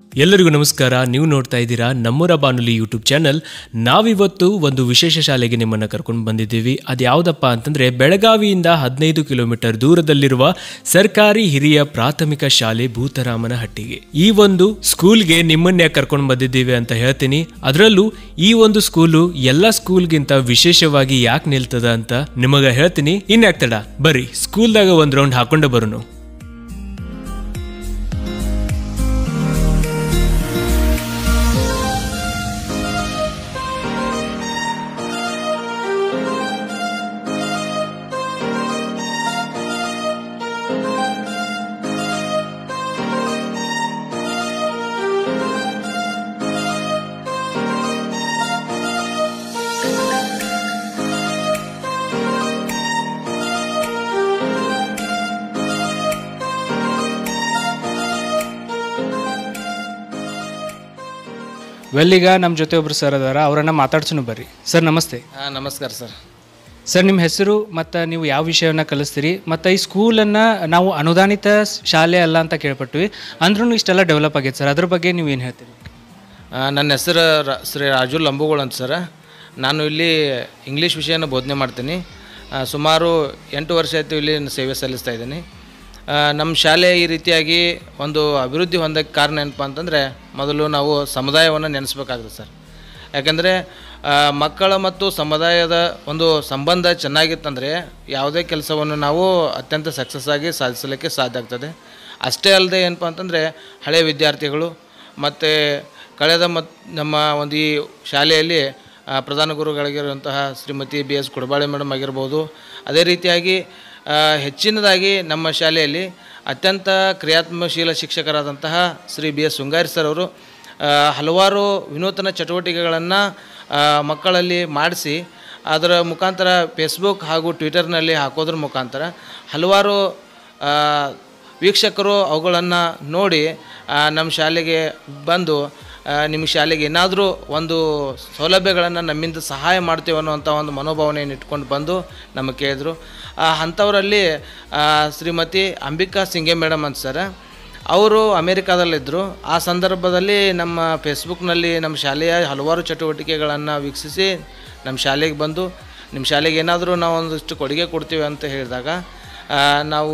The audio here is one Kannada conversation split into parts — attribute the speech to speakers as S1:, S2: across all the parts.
S1: ಎಲ್ಲರಿಗೂ ನಮಸ್ಕಾರ ನೀವು ನೋಡ್ತಾ ಇದ್ದೀರಾ ನಮ್ಮೂರ ಬಾನುಲಿ ಯೂಟ್ಯೂಬ್ ಚಾನಲ್ ನಾವಿವತ್ತು ಒಂದು ವಿಶೇಷ ಶಾಲೆಗೆ ನಿಮ್ಮನ್ನು ಕರ್ಕೊಂಡು ಬಂದಿದ್ದೀವಿ ಅದು ಯಾವುದಪ್ಪ ಅಂತಂದರೆ ಬೆಳಗಾವಿಯಿಂದ ಹದಿನೈದು ಕಿಲೋಮೀಟರ್ ದೂರದಲ್ಲಿರುವ ಸರ್ಕಾರಿ ಹಿರಿಯ ಪ್ರಾಥಮಿಕ ಶಾಲೆ ಭೂತರಾಮನಹಟ್ಟಿಗೆ ಈ ಒಂದು ಸ್ಕೂಲ್ಗೆ ನಿಮ್ಮನ್ನೇ ಕರ್ಕೊಂಡು ಬಂದಿದ್ದೀವಿ ಅಂತ ಹೇಳ್ತೀನಿ ಅದರಲ್ಲೂ ಈ ಒಂದು ಸ್ಕೂಲು ಎಲ್ಲ ಸ್ಕೂಲ್ಗಿಂತ ವಿಶೇಷವಾಗಿ ಯಾಕೆ ನಿಲ್ತದ ಅಂತ ನಿಮಗೆ ಹೇಳ್ತೀನಿ ಇನ್ಯಾಕ್ತಡ ಬರ್ರಿ ಸ್ಕೂಲ್ದಾಗ ಒಂದು ರೌಂಡ್ ಹಾಕೊಂಡೆ ಬರೋನು
S2: ವೆಲ್ ಈಗ ನಮ್ಮ ಜೊತೆ ಒಬ್ರು ಸರ್ ಅದಾರ ಅವರನ್ನ ಮಾತಾಡ್ಸೋಣ ಬರ್ರಿ ಸರ್ ನಮಸ್ತೆ
S3: ಹಾಂ ನಮಸ್ಕಾರ ಸರ್
S2: ಸರ್ ನಿಮ್ಮ ಹೆಸರು ಮತ್ತು ನೀವು ಯಾವ ವಿಷಯವನ್ನು ಕಲಿಸ್ತೀರಿ ಮತ್ತು ಈ ಸ್ಕೂಲನ್ನು ನಾವು ಅನುದಾನಿತ ಶಾಲೆ ಅಲ್ಲ ಅಂತ ಕೇಳ್ಪಟ್ವಿ ಅಂದ್ರೂ ಇಷ್ಟೆಲ್ಲ ಡೆವಲಪ್ ಆಗೈತೆ ಸರ್ ಅದ್ರ ಬಗ್ಗೆ ನೀವು ಏನು ಹೇಳ್ತೀರಿ
S3: ಆ, ನನ್ನ ಹೆಸರು ರ- ಶ್ರೀ ರಾಜು ಲಂಬುಗಳು ಅಂತ ಸರ್ ನಾನು ಇಲ್ಲಿ ಇಂಗ್ಲೀಷ್ ವಿಷಯನ ಬೋಧನೆ ಮಾಡ್ತೀನಿ ಆ, ಸುಮಾರು ಎಂಟು ವರ್ಷ ಆಯಿತು ಇಲ್ಲಿ ಸೇವೆ ಸಲ್ಲಿಸ್ತಾ ಇದ್ದೀನಿ ಆ, ನಮ್ಮ ಶಾಲೆ ಈ ರೀತಿಯಾಗಿ ಒಂದು ಅಭಿವೃದ್ಧಿ ಹೊಂದಕ್ಕೆ ಕಾರಣ ಏನಪ್ಪ ಅಂತಂದರೆ ಮೊದಲು ನಾವು ಸಮುದಾಯವನ್ನು ನೆನೆಸ್ಬೇಕಾಗುತ್ತೆ ಸರ್ ಯಾಕಂದರೆ ಮಕ್ಕಳ ಮತ್ತು ಸಮುದಾಯದ ಒಂದು ಸಂಬಂಧ ಚೆನ್ನಾಗಿತ್ತಂದರೆ ಯಾವುದೇ ಕೆಲಸವನ್ನು ನಾವು ಅತ್ಯಂತ ಸಕ್ಸಸ್ ಆಗಿ ಸಾಧಿಸಲಿಕ್ಕೆ ಸಾಧ್ಯ ಆಗ್ತದೆ ಅಷ್ಟೇ ಅಲ್ಲದೆ ಏನಪ್ಪ ಅಂತಂದರೆ ಹಳೆಯ ವಿದ್ಯಾರ್ಥಿಗಳು ಮತ್ತು ಕಳೆದ ಮತ್ ನಮ್ಮ ಒಂದು ಈ ಶಾಲೆಯಲ್ಲಿ ಆ, ಪ್ರಧಾನ ಗುರುಗಳಾಗಿರುವಂತಹ Shrimati B S Kudabale madam ಆಗಿರ್ಬೋದು ಅದೇ ರೀತಿಯಾಗಿ ಆ, ಹೆಚ್ಚಿನದಾಗಿ ನಮ್ಮ ಶಾಲೆಯಲ್ಲಿ ಅತ್ಯಂತ ಕ್ರಿಯಾತ್ಮಶೀಲ ಶಿಕ್ಷಕರಾದಂತಹ Shri B S Shringari sir ಅವರು ಆ, ಹಲವಾರು ವಿನೂತನ ಚಟುವಟಿಕೆಗಳನ್ನು ಮಕ್ಕಳಲ್ಲಿ ಮಾಡಿಸಿ ಅದರ ಮುಖಾಂತರ ಫೇಸ್ಬುಕ್ ಹಾಗೂ ಟ್ವಿಟರ್ನಲ್ಲಿ ಹಾಕೋದ್ರ ಮುಖಾಂತರ ಹಲವಾರು ಆ, ವೀಕ್ಷಕರು ಅವುಗಳನ್ನು ನೋಡಿ ಆ, ನಮ್ಮ ಶಾಲೆಗೆ ಬಂದು ಆ, ನಿಮ್ಮ ಶಾಲೆಗೆ ಏನಾದರೂ ಒಂದು ಸೌಲಭ್ಯಗಳನ್ನು ನಮ್ಮಿಂದ ಸಹಾಯ ಮಾಡ್ತೇವೆ ಅನ್ನುವಂಥ ಒಂದು ಮನೋಭಾವನೆಯನ್ನು ಇಟ್ಕೊಂಡು ಬಂದು ನಮಗೆ ಕೇಳಿದರು ಅಂಥವರಲ್ಲಿ ಆ, ಶ್ರೀಮತಿ ಅಂಬಿಕಾ ಸಿಂಗೆ ಮೇಡಮ್ ಅಂತ ಸರ್ ಅವರು ಅಮೇರಿಕಾದಲ್ಲಿದ್ದರು ಆ ಸಂದರ್ಭದಲ್ಲಿ ನಮ್ಮ ಫೇಸ್ಬುಕ್ನಲ್ಲಿ ನಮ್ಮ ಶಾಲೆಯ ಹಲವಾರು ಚಟುವಟಿಕೆಗಳನ್ನು ವೀಕ್ಷಿಸಿ ನಮ್ಮ ಶಾಲೆಗೆ ಬಂದು ನಿಮ್ಮ ಶಾಲೆಗೆ ಏನಾದರೂ ನಾವು ಒಂದಿಷ್ಟು ಕೊಡುಗೆ ಕೊಡ್ತೀವಿ ಅಂತ ಹೇಳಿದಾಗ ಆ, ನಾವು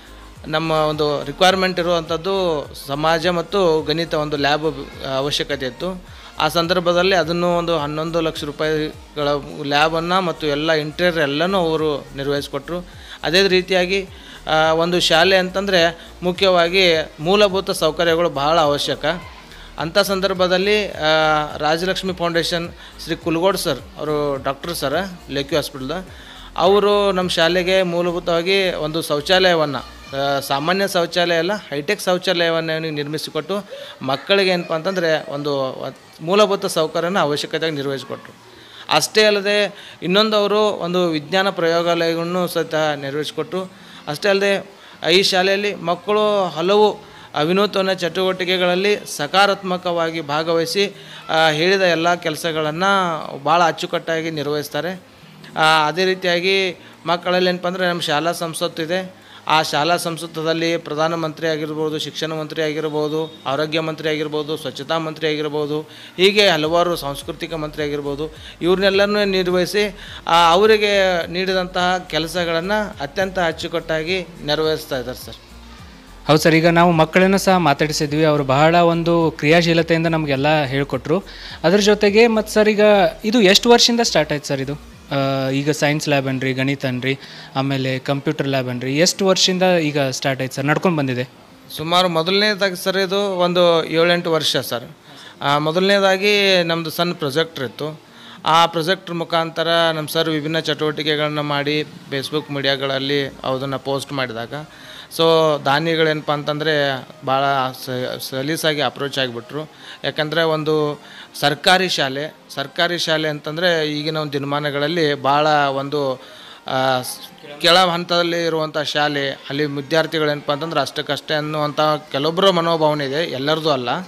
S3: ನಮ್ಮ ಒಂದು ರಿಕ್ವೈರ್ಮೆಂಟ್ ಇರುವಂಥದ್ದು ಸಮಾಜ ಮತ್ತು ಗಣಿತ ಒಂದು ಲ್ಯಾಬ್ ಅವಶ್ಯಕತೆ ಇತ್ತು ಆ ಸಂದರ್ಭದಲ್ಲಿ ಅದನ್ನು ಒಂದು ಹನ್ನೊಂದು ಲಕ್ಷ ರೂಪಾಯಿಗಳ ಲ್ಯಾಬನ್ನು ಮತ್ತು ಎಲ್ಲ ಇಂಟೀರಿಯರ್ ಎಲ್ಲನೂ ಅವರು ನಿರ್ವಹಿಸಿಕೊಟ್ರು ಅದೇ ರೀತಿಯಾಗಿ ಆ, ಒಂದು ಶಾಲೆ ಅಂತಂದರೆ ಮುಖ್ಯವಾಗಿ ಮೂಲಭೂತ ಸೌಕರ್ಯಗಳು ಬಹಳ ಅವಶ್ಯಕ ಅಂಥ ಸಂದರ್ಭದಲ್ಲಿ ಆ, ರಾಜಲಕ್ಷ್ಮಿ ಫೌಂಡೇಶನ್ ಶ್ರೀ ಕುಲ್ಗೋಡ್ ಸರ್ ಅವರು ಡಾಕ್ಟರ್ ಸರ್ ಲೇಕ್ಯೂ ಹಾಸ್ಪಿಟಲ್ದ ಅವರು ನಮ್ಮ ಶಾಲೆಗೆ ಮೂಲಭೂತವಾಗಿ ಒಂದು ಶೌಚಾಲಯವನ್ನು ಸಾಮಾನ್ಯ ಶೌಚಾಲಯ ಅಲ್ಲ ಹೈಟೆಕ್ ಶೌಚಾಲಯವನ್ನು ನಿರ್ಮಿಸಿಕೊಟ್ಟು ಮಕ್ಕಳಿಗೆ ಏನಪ್ಪ ಅಂತಂದರೆ ಒಂದು ವ- ಮೂಲಭೂತ ಸೌಕರ್ಯನ ಅವಶ್ಯಕತೆಯಾಗಿ ನಿರ್ವಹಿಸಿಕೊಟ್ರು ಅಷ್ಟೇ ಅಲ್ಲದೆ ಇನ್ನೊಂದು ಅವರು ಒಂದು ವಿಜ್ಞಾನ ಪ್ರಯೋಗಾಲಯವನ್ನು ಸಹಿತ ನಿರ್ವಹಿಸಿಕೊಟ್ರು ಅಷ್ಟೇ ಅಲ್ಲದೆ ಈ ಶಾಲೆಯಲ್ಲಿ ಮಕ್ಕಳು ಹಲವು ವಿನೂತನ ಚಟುವಟಿಕೆಗಳಲ್ಲಿ ಸಕಾರಾತ್ಮಕವಾಗಿ ಭಾಗವಹಿಸಿ ಆ, ಹೇಳಿದ ಎಲ್ಲ ಕೆಲಸಗಳನ್ನು ಭಾಳ ಅಚ್ಚುಕಟ್ಟಾಗಿ ನಿರ್ವಹಿಸ್ತಾರೆ ಆ, ಅದೇ ರೀತಿಯಾಗಿ ಮಕ್ಕಳಲ್ಲಿ ಏನಪ್ಪ ಅಂದರೆ ನಮ್ಮ ಶಾಲಾ ಸಂಸತ್ತು ಇದೆ ಆ ಶಾಲಾ ಸಂಸತ್ತದಲ್ಲಿ ಪ್ರಧಾನಮಂತ್ರಿ ಆಗಿರ್ಬೋದು ಶಿಕ್ಷಣ ಮಂತ್ರಿ ಆಗಿರ್ಬೋದು ಆರೋಗ್ಯ ಮಂತ್ರಿ ಆಗಿರ್ಬೋದು ಸ್ವಚ್ಛತಾ ಮಂತ್ರಿ ಆಗಿರ್ಬೋದು ಹೀಗೆ ಹಲವಾರು ಸಾಂಸ್ಕೃತಿಕ ಮಂತ್ರಿ ಆಗಿರ್ಬೋದು ಇವ್ರನ್ನೆಲ್ಲನೂ ನಿರ್ವಹಿಸಿ ಆ, ಅವರಿಗೆ ನೀಡಿದಂತಹ ಕೆಲಸಗಳನ್ನು ಅತ್ಯಂತ ಅಚ್ಚುಕಟ್ಟಾಗಿ ನೆರವೇರಿಸ್ತಾ ಇದ್ದಾರೆ ಸರ್
S2: ಹೌದು ಸರ್ ಈಗ ನಾವು ಮಕ್ಕಳನ್ನು ಸಹ ಮಾತಾಡಿಸಿದ್ವಿ ಅವರು ಬಹಳ ಒಂದು ಕ್ರಿಯಾಶೀಲತೆಯಿಂದ ನಮಗೆಲ್ಲ ಹೇಳಿಕೊಟ್ರು ಅದ್ರ ಜೊತೆಗೆ ಮತ್ತು ಸರ್ ಈಗ ಇದು ಎಷ್ಟು ವರ್ಷದಿಂದ ಸ್ಟಾರ್ಟ್ ಆಯ್ತು ಸರ್ ಇದು ಆ, ಈಗ ಸೈನ್ಸ್ ಲ್ಯಾಬ್ ಅನ್ರಿ ಗಣಿತ ಅನ್ರಿ ಆಮೇಲೆ ಕಂಪ್ಯೂಟರ್ ಲ್ಯಾಬ್ ಅನ್ರಿ ಎಷ್ಟು ವರ್ಷದಿಂದ ಈಗ ಸ್ಟಾರ್ಟ್ ಆಯ್ತು ಸರ್ ನಡ್ಕೊಂಡು ಬಂದಿದೆ
S3: ಸುಮಾರು ಮೊದಲನೇದಾಗಿ ಸರ್ ಇದು ಒಂದು ಏಳೆಂಟು ವರ್ಷ ಸರ್ ಆ, ಮೊದಲನೇದಾಗಿ ನಮ್ಮದು ಸಣ್ಣ ಪ್ರೊಜೆಕ್ಟ್ರ್ ಇತ್ತು ಆ ಪ್ರೊಜೆಕ್ಟ್ರ್ ಮುಖಾಂತರ ನಮ್ಮ ಸರ್ ವಿಭಿನ್ನ ಚಟುವಟಿಕೆಗಳನ್ನ ಮಾಡಿ ಫೇಸ್ಬುಕ್ ಮೀಡಿಯಾಗಳಲ್ಲಿ ಅದನ್ನು ಪೋಸ್ಟ್ ಮಾಡಿದಾಗ ಸೊ ದಾನಿಗಳೇನಪ್ಪ ಅಂತಂದರೆ ಭಾಳ ಸ- ಸಲೀಸಾಗಿ ಅಪ್ರೋಚ್ ಆಗಿಬಿಟ್ರು ಯಾಕಂದರೆ ಒಂದು ಸರ್ಕಾರಿ ಶಾಲೆ ಸರ್ಕಾರಿ ಶಾಲೆ ಅಂತಂದರೆ ಈಗಿನ ಒಂದು ದಿನಮಾನಗಳಲ್ಲಿ ಭಾಳ ಒಂದು ಆ, ಸ್- ಕೆಳ ಹಂತದಲ್ಲಿ ಇರುವಂಥ ಶಾಲೆ ಅಲ್ಲಿ ವಿದ್ಯಾರ್ಥಿಗಳೇನಪ್ಪ ಅಂತಂದ್ರೆ ಅಷ್ಟಕ್ಕಷ್ಟೇ ಅನ್ನುವಂಥ ಕೆಲವೊಬ್ಬರ ಮನೋಭಾವನೆ ಇದೆ ಎಲ್ಲರದು ಅಲ್ಲ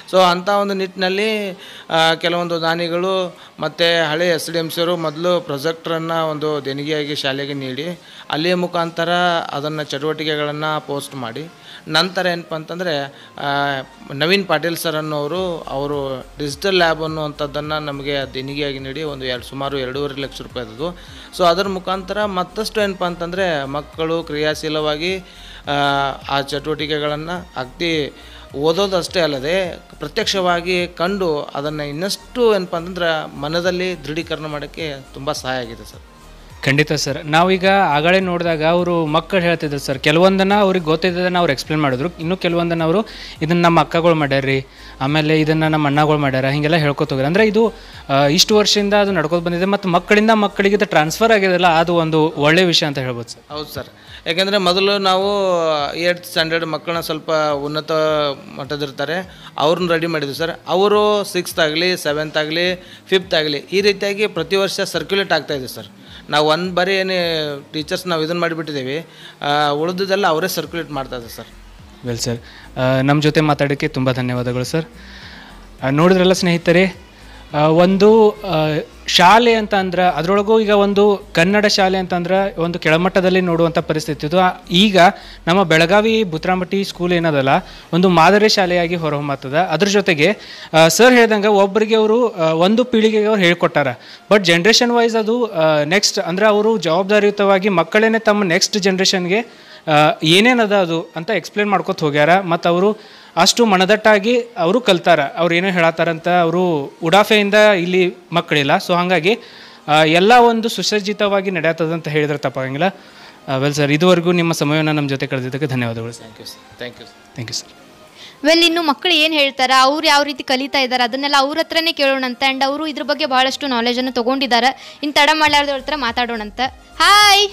S3: ಸೊ ಅಂಥ ಒಂದು ನಿಟ್ಟಿನಲ್ಲಿ ಆ, ಕೆಲವೊಂದು ದಾನಿಗಳು ಮತ್ತು ಹಳೆ ಎಸ್ ಡಿ ಎಮ್ ಸಿಯವರು ಮೊದಲು ಪ್ರೊಜೆಕ್ಟ್ರನ್ನು ಒಂದು ದೇಣಿಗೆಯಾಗಿ ಶಾಲೆಗೆ ನೀಡಿ ಅಲ್ಲಿಯ ಮುಖಾಂತರ ಅದನ್ನು ಚಟುವಟಿಕೆಗಳನ್ನು ಪೋಸ್ಟ್ ಮಾಡಿ ನಂತರ ಏನಪ್ಪ ಅಂತಂದರೆ ನವೀನ್ ಪಾಟೀಲ್ ಸರ್ ಅನ್ನೋರು ಅವರು ಡಿಜಿಟಲ್ ಲ್ಯಾಬ್ ಅನ್ನುವಂಥದ್ದನ್ನು ನಮಗೆ ದೇಣಿಗೆಯಾಗಿ ನೀಡಿ ಒಂದು ಎರಡು ಸುಮಾರು ಎರಡೂವರೆ ಲಕ್ಷ ರೂಪಾಯಿದು ಸೊ ಅದರ ಮುಖಾಂತರ ಮತ್ತಷ್ಟು ಏನಪ್ಪ ಅಂತಂದರೆ ಮಕ್ಕಳು ಕ್ರಿಯಾಶೀಲವಾಗಿ ಆ, ಆ ಚಟುವಟಿಕೆಗಳನ್ನು ಅಗದಿ ಓದೋದಷ್ಟೇ ಅಲ್ಲದೆ ಪ್ರತ್ಯಕ್ಷವಾಗಿ ಕಂಡು ಅದನ್ನು ಇನ್ನಷ್ಟು ಏನಪ್ಪ ಅಂತಂದ್ರೆ ಮನದಲ್ಲಿ ದೃಢೀಕರಣ ಮಾಡೋಕ್ಕೆ ತುಂಬ ಸಹಾಯ ಆಗಿದೆ ಸರ್
S2: ಖಂಡಿತ ಸರ್ ನಾವೀಗ ಆಗಳೇ ನೋಡಿದಾಗ ಅವರು ಮಕ್ಕಳು ಹೇಳ್ತಿದ್ರು ಸರ್ ಕೆಲವೊಂದನ್ನು ಅವ್ರಿಗೆ ಗೊತ್ತಿದ್ದದನ್ನು ಅವ್ರು ಎಕ್ಸ್ಪ್ಲೇನ್ ಮಾಡಿದ್ರು ಇನ್ನು ಕೆಲವೊಂದನ್ನು ಅವರು ಇದನ್ನು ನಮ್ಮ ಅಕ್ಕಗಳು ಮಾಡ್ಯಾರ್ರಿ ಆಮೇಲೆ ಇದನ್ನು ನಮ್ಮ ಅಣ್ಣಗಳು ಮಾಡ್ಯಾರ ಹೀಗೆಲ್ಲ ಹೇಳ್ಕೊತ ಹೋಗ್ಯಾರ ಅಂದರೆ ಇದು ಆ, ಇಷ್ಟು ವರ್ಷದಿಂದ ಅದು ನಡ್ಕೊತ ಬಂದಿದೆ ಮತ್ತು ಮಕ್ಕಳಿಂದ ಮಕ್ಕಳಿಗೆ ಇದು ಟ್ರಾನ್ಸ್ಫರ್ ಆಗಿದೆಲ್ಲ ಅದು ಒಂದು ಒಳ್ಳೆಯ ವಿಷಯ ಅಂತ ಹೇಳ್ಬೋದು ಸರ್
S3: ಹೌದು ಸರ್ ಯಾಕೆಂದರೆ ಮೊದಲು ನಾವು ಏಯ್ಟ್ ಸ್ಟ್ಯಾಂಡರ್ಡ್ ಮಕ್ಕಳನ್ನ ಸ್ವಲ್ಪ ಉನ್ನತ ಮಟ್ಟದಿರ್ತಾರೆ ಅವ್ರನ್ನ ರೆಡಿ ಮಾಡಿದ್ವಿ ಸರ್ ಅವರು ಸಿಕ್ಸ್ತ್ ಆಗಲಿ ಸೆವೆಂತ್ ಆಗಲಿ ಫಿಫ್ತ್ ಆಗಲಿ ಈ ರೀತಿಯಾಗಿ ಪ್ರತಿ ವರ್ಷ ಸರ್ಕ್ಯುಲೇಟ್ ಆಗ್ತಾಯಿದೆ ಸರ್ ನಾವು ಒಂದು ಬಾರಿ ಏನು ಟೀಚರ್ಸ್ ನಾವು ಇದನ್ನು ಮಾಡಿಬಿಟ್ಟಿದ್ದೀವಿ ಉಳಿದಿದ್ದೆಲ್ಲ ಅವರೇ ಸರ್ಕ್ಯುಲೇಟ್ ಮಾಡ್ತಾ ಇದೆ ಸರ್
S2: ವೆಲ್ ಸರ್ ನಮ್ಮ ಜೊತೆ ಮಾತಾಡೋಕ್ಕೆ ತುಂಬ ಧನ್ಯವಾದಗಳು ಸರ್ ಆ, ನೋಡಿದ್ರಲ್ಲ ಸ್ನೇಹಿತರೆ ಆ, ಒಂದು ಆ, ಶಾಲೆ ಅಂತ ಅಂದ್ರೆ ಅದರೊಳಗೂ ಈಗ ಒಂದು ಕನ್ನಡ ಶಾಲೆ ಅಂತಂದ್ರೆ ಒಂದು ಕೆಳಮಟ್ಟದಲ್ಲಿ ನೋಡುವಂಥ ಪರಿಸ್ಥಿತಿ ಇದು ಆ, ಈಗ ನಮ್ಮ ಬೆಳಗಾವಿ ಬುತ್ರಾಮಟ್ಟಿ ಸ್ಕೂಲ್ ಏನದಲ್ಲ ಒಂದು ಮಾದರಿ ಶಾಲೆಯಾಗಿ ಹೊರಹೊಮ್ಮತ್ತದ ಅದ್ರ ಜೊತೆಗೆ ಸರ್ ಹೇಳ್ದಂಗೆ ಒಬ್ಬರಿಗೆ ಅವರು ಒಂದು ಪೀಳಿಗೆಗೆ ಅವ್ರು ಹೇಳ್ಕೊಟ್ಟಾರ ಬಟ್ ಜನ್ರೇಷನ್ ವೈಸ್ ಅದು ನೆಕ್ಸ್ಟ್ ಅಂದ್ರೆ ಅವರು ಜವಾಬ್ದಾರಿಯುತವಾಗಿ ಮಕ್ಕಳೇನೆ ತಮ್ಮ ನೆಕ್ಸ್ಟ್ ಜನ್ರೇಷನ್ಗೆ ಏನೇನದ ಅದು ಅಂತ ಎಕ್ಸ್ಪ್ಲೇನ್ ಮಾಡ್ಕೊತ ಹೋಗ್ಯಾರ ಮತ್ತು ಅವರು ಅಷ್ಟು ಮನದಟ್ಟಾಗಿ ಅವರು ಕಲ್ತಾರ ಅವ್ರು ಏನೋ ಹೇಳತ್ತಾರಂತ ಅವರು ಉಡಾಫೆಯಿಂದ ಇಲ್ಲಿ ಮಕ್ಕಳಿಲ್ಲ ಸೊ ಹಾಗಾಗಿ ಆ, ಎಲ್ಲ ಒಂದು ಸುಸಜ್ಜಿತವಾಗಿ ನಡೆಯತ್ತದ ಅಂತ ಹೇಳಿದ್ರೆ ತಪ್ಪಾಗಂಗಿಲ್ಲ ವೆಲ್ ಸರ್ ಇದುವರೆಗೂ ನಿಮ್ಮ ಸಮಯವನ್ನು ನಮ್ಮ ಜೊತೆ ಕಳೆದಿದ್ದಕ್ಕೆ ಧನ್ಯವಾದಗಳು sir
S3: thank you sir thank you
S2: thank you sir
S4: well ಇನ್ನು ಮಕ್ಕಳು ಏನು ಹೇಳ್ತಾರೆ ಅವ್ರು ಯಾವ ರೀತಿ ಕಲಿತಾ ಇದ್ದಾರೆ ಅದನ್ನೆಲ್ಲ ಅವ್ರ ಹತ್ರನೇ ಕೇಳೋಣಂತ ಆ್ಯಂಡ್ ಅವರು ಇದ್ರ ಬಗ್ಗೆ ಭಾಳಷ್ಟು ನಾಲೆಜನ್ನು ತೊಗೊಂಡಿದ್ದಾರೆ ಇನ್ನು ತಡ ಮಾಡ್ಲಾರ್ದವ್ರ ಹತ್ರ ಮಾತಾಡೋಣಂತ ಹಾಯ್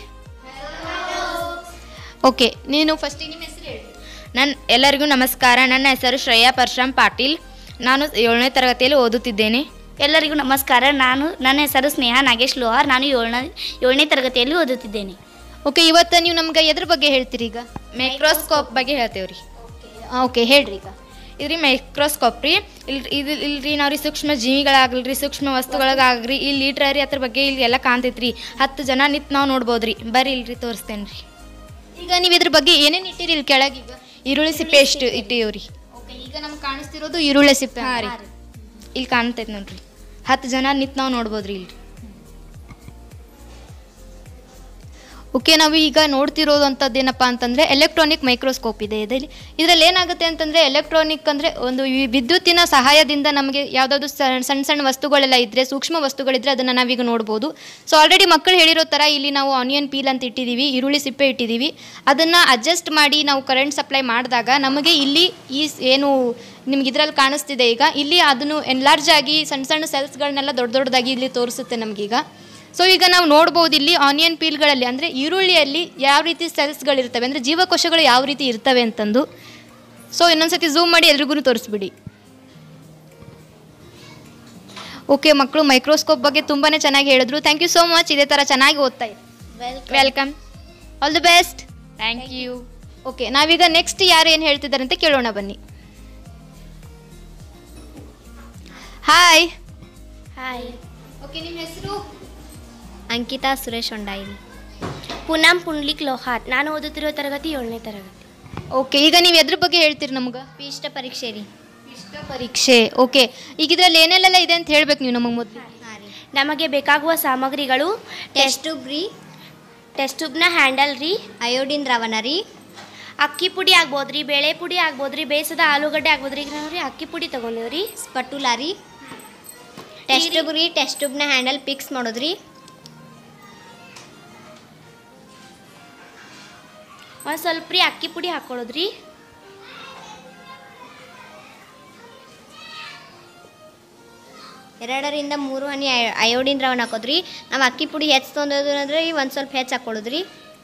S4: ಓಕೆ ನೀನು ಫಸ್ಟಿಗೆ ನಿಮ್ಮ ಹೆಸರು ಹೇಳಿ
S5: ನನ್ನ ಎಲ್ಲರಿಗೂ ನಮಸ್ಕಾರ ನನ್ನ ಹೆಸರು ಶ್ರೇಯಾ ಪರಶುರಾಮ್ ಪಾಟೀಲ್ ನಾನು ಏಳನೇ ತರಗತಿಯಲ್ಲಿ ಓದುತ್ತಿದ್ದೇನೆ
S6: ಎಲ್ಲರಿಗೂ ನಮಸ್ಕಾರ ನಾನು ನನ್ನ ಹೆಸರು ಸ್ನೇಹ ನಾಗೇಶ್ ಲೋಹಾರ್ ನಾನು ಏಳನೇ ಏಳನೇ ತರಗತಿಯಲ್ಲಿ ಓದುತ್ತಿದ್ದೇನೆ
S4: ಓಕೆ ಇವತ್ತು ನೀವು ನಮ್ಗೆ ಎದ್ರ ಬಗ್ಗೆ ಹೇಳ್ತೀರಿ ಈಗ
S5: ಮೈಕ್ರೋಸ್ಕೋಪ್ ಬಗ್ಗೆ ಹೇಳ್ತೇವೆ ರೀ
S4: ಓಕೆ ಹೇಳ್ರಿ ಈಗ
S5: ಇದ್ರಿ ಮೈಕ್ರೋಸ್ಕೋಪ್ ರೀ ಇಲ್ಲಿ ಇದು ಇಲ್ರಿ ನಾವು ರೀ ಸೂಕ್ಷ್ಮ ಜೀವಿಗಳಾಗಲ್ರಿ ಸೂಕ್ಷ್ಮ ವಸ್ತುಗಳಿಗಾಗ್ರಿ ಇಲ್ಲಿ ಇಟ್ರ ರೀ ಅದ್ರ ಬಗ್ಗೆ ಇಲ್ಲಿ ಎಲ್ಲ ಕಾಣ್ತೈತ್ರಿ ಹತ್ತು ಜನ ನಿಂತು ನಾವು ನೋಡ್ಬೋದ್ರಿ ಬರ್ರಿ ಇಲ್ರಿ ತೋರಿಸ್ತೇನೆ ರೀ
S4: ಈಗ ನೀವು ಇದ್ರ ಬಗ್ಗೆ ಏನೇನು ಇಟ್ಟಿರಿ ಇಲ್ಲಿ ಕೆಳಗೆ ಈಗ
S5: ಈರುಳ್ಳಿ ಸಿಪ್ಪೆ ಎಷ್ಟು ಇಟ್ಟಿವ್ರಿ
S4: ಓಕೆ ಈಗ ನಮ್ಗೆ ಕಾಣಿಸ್ತಿರೋದು ಈರುಳ್ಳಿ ಸಿಪ್ಪೆ
S5: ಹಾಂ ರೀ ಇಲ್ಲಿ ಕಾಣ್ತೈತೆ ನೋಡ್ರಿ ಹತ್ತು ಜನ ನಿಂತು ನಾವು ನೋಡ್ಬೋದ್ರಿ ಇಲ್ರಿ
S4: ಓಕೆ ನಾವು ಈಗ ನೋಡ್ತಿರೋದು ಅಂಥದ್ದು ಏನಪ್ಪ ಅಂತಂದರೆ ಎಲೆಕ್ಟ್ರಾನಿಕ್ ಮೈಕ್ರೋಸ್ಕೋಪ್ ಇದೆ ಇದರಲ್ಲಿ ಇದರಲ್ಲಿ ಏನಾಗುತ್ತೆ ಅಂತಂದರೆ ಎಲೆಕ್ಟ್ರಾನಿಕ್ ಅಂದರೆ ಒಂದು ವಿ- ವಿದ್ಯುತ್ತಿನ ಸಹಾಯದಿಂದ ನಮಗೆ ಯಾವುದಾದ್ರು ಸಣ್ಣ ಸಣ್ಣ ವಸ್ತುಗಳೆಲ್ಲ ಇದ್ದರೆ ಸೂಕ್ಷ್ಮ ವಸ್ತುಗಳಿದ್ರೆ ಅದನ್ನು ನಾವೀಗ ನೋಡ್ಬೋದು ಸೊ ಆಲ್ರೆಡಿ ಮಕ್ಕಳು ಹೇಳಿರೋ ಥರ ಇಲ್ಲಿ ನಾವು ಆನಿಯನ್ ಪೀಲ್ ಅಂತ ಇಟ್ಟಿದ್ದೀವಿ ಈರುಳ್ಳಿ ಸಿಪ್ಪೆ ಇಟ್ಟಿದ್ದೀವಿ ಅದನ್ನು ಅಡ್ಜಸ್ಟ್ ಮಾಡಿ ನಾವು ಕರೆಂಟ್ ಸಪ್ಲೈ ಮಾಡಿದಾಗ ನಮಗೆ ಇಲ್ಲಿ ಈ ಸ್- ಏನು ನಿಮ್ಗೆ ಇದರಲ್ಲಿ ಕಾಣಿಸ್ತಿದೆ ಈಗ ಇಲ್ಲಿ ಅದನ್ನು ಎನ್ಲಾರ್ಜ್ ಆಗಿ ಸಣ್ಣ ಸಣ್ಣ ಸೆಲ್ಸ್ಗಳನ್ನೆಲ್ಲ ದೊಡ್ಡ ದೊಡ್ಡದಾಗಿ ಇಲ್ಲಿ ತೋರಿಸುತ್ತೆ ನಮಗೀಗ ಸೊ ಈಗ ನಾವು ನೋಡ್ಬೋದು ಇಲ್ಲಿ ಆನಿಯನ್ ಪೀಲ್ಗಳಲ್ಲಿ ಅಂದರೆ ಈರುಳ್ಳಿಯಲ್ಲಿ ಯಾವ ರೀತಿ ಸೆಲ್ಸ್ಗಳಿರ್ತವೆ ಅಂದರೆ ಜೀವಕೋಶಗಳು ಯಾವ ರೀತಿ ಇರ್ತವೆ ಅಂತಂದು ಸೊ ಇನ್ನೊಂದ್ಸತಿ ಝೂಮ್ ಮಾಡಿ ಎಲ್ರಿಗೂ ತೋರಿಸ್ಬಿಡಿ ಓಕೆ ಮಕ್ಕಳು ಮೈಕ್ರೋಸ್ಕೋಪ್ ಬಗ್ಗೆ ತುಂಬಾ ಚೆನ್ನಾಗಿ ಹೇಳಿದ್ರು ಥ್ಯಾಂಕ್ ಯು ಸೋ ಮಚ್ ಇದೇ ಥರ ಚೆನ್ನಾಗಿ ಓದ್ತಾ ಇದ್ದಾರೆ welcome all the best
S5: thank you
S4: okay ನಾವೀಗ ನೆಕ್ಸ್ಟ್ ಯಾರು ಏನು ಹೇಳ್ತಿದ್ದಾರೆ ಅಂತ ಕೇಳೋಣ ಬನ್ನಿ ಹಾಯ್
S6: ಹಾಯ್
S4: ಓಕೆ ನಿಮ್ಮ ಹೆಸರು
S6: ಅಂಕಿತಾ ಸುರೇಶ್ ಹೊಂಡಾಯಿನಿ ಪೂನಂ ಪುಂಡ್ಲಿಕ್ ಲೋಹಾರ್ ನಾನು ಓದುತ್ತಿರುವ ತರಗತಿ ಏಳನೇ ತರಗತಿ
S4: ಓಕೆ ಈಗ ನೀವು ಎದ್ರ ಬಗ್ಗೆ ಹೇಳ್ತೀರಿ ನಮ್ಗೆ
S6: ಇಷ್ಟ ಪರೀಕ್ಷೆ ರೀ
S4: ಇಷ್ಟ ಪರೀಕ್ಷೆ ಓಕೆ ಈಗ ಇದರಲ್ಲಿ ಏನೆಲ್ಲ ಇದೆ ಅಂತ ಹೇಳ್ಬೇಕು ನೀವು ನಮಗೆ ಮೊದಲು
S6: ನಮಗೆ ಬೇಕಾಗುವ ಸಾಮಗ್ರಿಗಳು ಟೆಸ್ಟ್ ಟ್ಯೂಬ್ ರೀ ಟೆಸ್ಟ್ ಟ್ಯೂಬ್ನ ಹ್ಯಾಂಡಲ್ ರೀ
S4: ಅಯೋಡಿನ್ ದ್ರಾವಣ ರೀ
S6: ಅಕ್ಕಿ ಪುಡಿ ಆಗ್ಬೋದು ರೀ ಬೇಳೆ ಪುಡಿ ಆಗ್ಬೋದು ರೀ ಬೇಯಿಸದ ಆಲೂಗಡ್ಡೆ ಆಗ್ಬೋದು ರೀ ನಾವು ರೀ ಅಕ್ಕಿ ಪುಡಿ ತೊಗೊಂಡೇವು ರೀ
S4: ಸ್ಪಟುಲಾ ರೀ ಟೆಸ್ಟ್ ಟ್ಯೂಬ್ ರೀ ಟೆಸ್ಟ್ ಟ್ಯೂಬ್ನ ಹ್ಯಾಂಡಲ್ ಫಿಕ್ಸ್ ಮಾಡೋದ್ರಿ
S6: ಒಂದು ಸ್ವಲ್ಪ ರೀ ಅಕ್ಕಿ ಪುಡಿ ಹಾಕ್ಕೊಳ್ಳೋದ್ರಿ
S4: ಎರಡರಿಂದ ಮೂರು ಹನಿ ಅಯ- ಅಯೋಡಿನ್ ದ್ರಾವಣ ಹಾಕೋದ್ರಿ ನಾವು ಅಕ್ಕಿ ಪುಡಿ ಹೆಚ್ಚು ತೊಂದೋದು ಅಂದ್ರೆ ಒಂದು ಸ್ವಲ್ಪ ಹೆಚ್ಚು ಹಾಕ್ಕೊಳ್ಳೋದ್ರಿ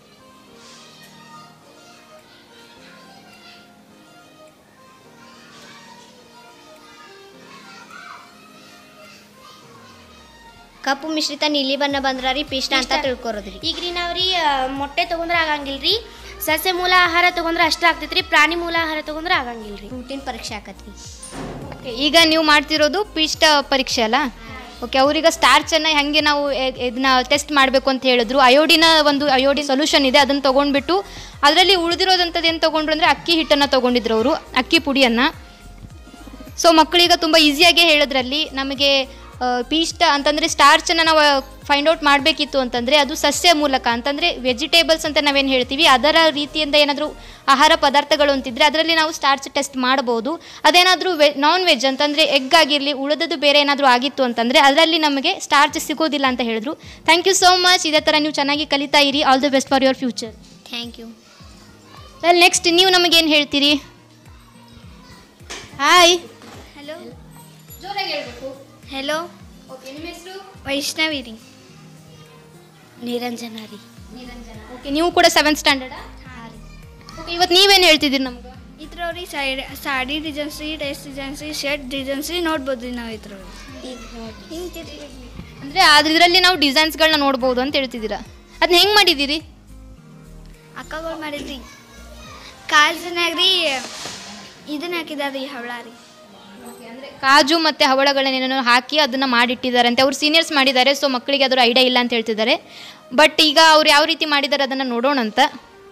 S4: ಕಪ್ಪು ಮಿಶ್ರಿತ ನೀಲಿ ಬಣ್ಣ ಬಂದ್ರ ರೀ ಪಿಷ್ಟ ಅಂತ ತಿಳ್ಕೊರೋದ್ರಿ
S6: ಈಗ ರೀ ನಾವು ರೀ ಆ, ಮೊಟ್ಟೆ ತೊಗೊಂಡ್ರೆ ಆಗಂಗಿಲ್ಲ ರೀ ಸಸ್ಯ ಮೂಲ ಆಹಾರ ತೊಗೊಂಡ್ರೆ ಅಷ್ಟೇ ಆಗ್ತೈತೆ ರೀ ಪ್ರಾಣಿ ಮೂಲ ಆಹಾರ ತೊಗೊಂಡ್ರೆ ಆಗಂಗಿಲ್ಲ ರೀ
S4: ರೂಟಿನ್ ಪರೀಕ್ಷೆ ಆಕತ್ರಿ ಓಕೆ ಈಗ ನೀವು ಮಾಡ್ತಿರೋದು ಪಿಷ್ಟ ಪರೀಕ್ಷೆ ಅಲ್ಲ ಓಕೆ ಅವ್ರೀಗ ಸ್ಟಾರ್ಚನ್ನು ಹೆಂಗೆ ನಾವು ಎ- ಇದನ್ನ ಟೆಸ್ಟ್ ಮಾಡಬೇಕು ಅಂತ ಹೇಳಿದ್ರು ಅಯೋಡಿನ ಒಂದು ಅಯೋಡಿನ್ ಸೊಲ್ಯೂಷನ್ ಇದೆ ಅದನ್ನು ತೊಗೊಂಡ್ಬಿಟ್ಟು ಅದರಲ್ಲಿ ಉಳಿದಿರೋದಂಥದ್ದು ಏನು ತೊಗೊಂಡ್ರು ಅಂದರೆ ಅಕ್ಕಿ ಹಿಟ್ಟನ್ನು ತೊಗೊಂಡಿದ್ರು ಅವರು ಅಕ್ಕಿ ಪುಡಿಯನ್ನು ಸೊ ಮಕ್ಕಳೀಗ ತುಂಬ ಈಸಿಯಾಗಿ ಹೇಳೋದ್ರಲ್ಲಿ ನಮಗೆ ಆ, ಪೀಷ್ಟ ಅಂತಂದರೆ ಸ್ಟಾರ್ಚನ್ನು ನಾವು ಫೈಂಡ್ ಔಟ್ ಮಾಡಬೇಕಿತ್ತು ಅಂತಂದರೆ ಅದು ಸಸ್ಯ ಮೂಲಕ ಅಂತಂದರೆ ವೆಜಿಟೇಬಲ್ಸ್ ಅಂತ ನಾವೇನು ಹೇಳ್ತೀವಿ ಅದರ ರೀತಿಯಿಂದ ಏನಾದರೂ ಆಹಾರ ಪದಾರ್ಥಗಳು ಅಂತಿದ್ರೆ ಅದರಲ್ಲಿ ನಾವು ಸ್ಟಾರ್ಚ್ ಟೆಸ್ಟ್ ಮಾಡ್ಬೋದು ಅದೇನಾದರೂ ವೆ ನಾನ್ ವೆಜ್ ಅಂತಂದರೆ ಎಗ್ ಆಗಿರಲಿ ಉಳಿದದ್ದು ಬೇರೆ ಏನಾದರೂ ಆಗಿತ್ತು ಅಂತಂದರೆ ಅದರಲ್ಲಿ ನಮಗೆ ಸ್ಟಾರ್ಚ್ ಸಿಗೋದಿಲ್ಲ ಅಂತ ಹೇಳಿದ್ರು ಥ್ಯಾಂಕ್ ಯು ಸೋ ಮಚ್ ಇದೇ ಥರ ನೀವು ಚೆನ್ನಾಗಿ ಕಲಿತಾ ಇರಿ all the best for your future
S6: thank you
S4: well next ನೀವು ನಮಗೇನು ಹೇಳ್ತೀರಿ ಹಾಯ್
S6: ಹಲೋ
S4: ಜೋರಾಗಿ ಹೇಳ್ಬೇಕು
S6: ಹಲೋ
S4: ಓಕೆ ನಿಮ್ಮ ಹೆಸರು
S6: ವೈಷ್ಣವಿ ರೀ ನಿರಂಜನ ರೀ
S4: ಓಕೆ ನೀವು ಕೂಡ ಸೆವೆಂತ್ ಸ್ಟ್ಯಾಂಡರ್ಡ್ ಓಕೆ ಇವತ್ತು ನೀವೇನು ಹೇಳ್ತಿದ್ದೀರಿ ನಮ್ಗೆ
S7: ಇದ್ರವ್ರಿ ಸೈಡ್ ಸಾಡಿ ಡಿಸೈನ್ಸ್ ರೀ ಡ್ರೆಸ್ ಡಿಸೈನ್ಸ್ ರೀ ಶರ್ಟ್ ಡಿಸೈನ್ಸ್ ರೀ ನೋಡ್ಬೋದು ರೀ ನಾವು ಇದ್ರವ್ರಿ
S4: ಅಂದರೆ ಅದ್ರ ಇದರಲ್ಲಿ ನಾವು ಡಿಸೈನ್ಸ್ಗಳನ್ನ ನೋಡ್ಬೋದು ಅಂತ ಹೇಳ್ತಿದ್ದೀರಾ ಅದನ್ನ ಹೆಂಗೆ ಮಾಡಿದ್ದೀರಿ
S7: ಅಕ್ಕಗಳು ಮಾಡಿದ್ರಿ ಕಾಲ್ಸ್ನಾಗ ರೀ ಇದನ್ನ ಹಾಕಿದಾರೆ ರೀ ಹವಳ ರೀ
S4: ಕಾಜು ಮತ್ತು ಹವಳಗಳನ್ನೇನೋ ಹಾಕಿ ಅದನ್ನು ಮಾಡಿಟ್ಟಿದ್ದಾರೆ ಅಂತ ಅವ್ರು ಸೀನಿಯರ್ಸ್ ಮಾಡಿದ್ದಾರೆ ಸೊ ಮಕ್ಕಳಿಗೆ ಅದರ ಐಡಿಯಾ ಇಲ್ಲ ಅಂತ ಹೇಳ್ತಿದ್ದಾರೆ ಬಟ್ ಈಗ ಅವ್ರು ಯಾವ ರೀತಿ ಮಾಡಿದ್ದಾರೆ ಅದನ್ನು ನೋಡೋಣ ಅಂತ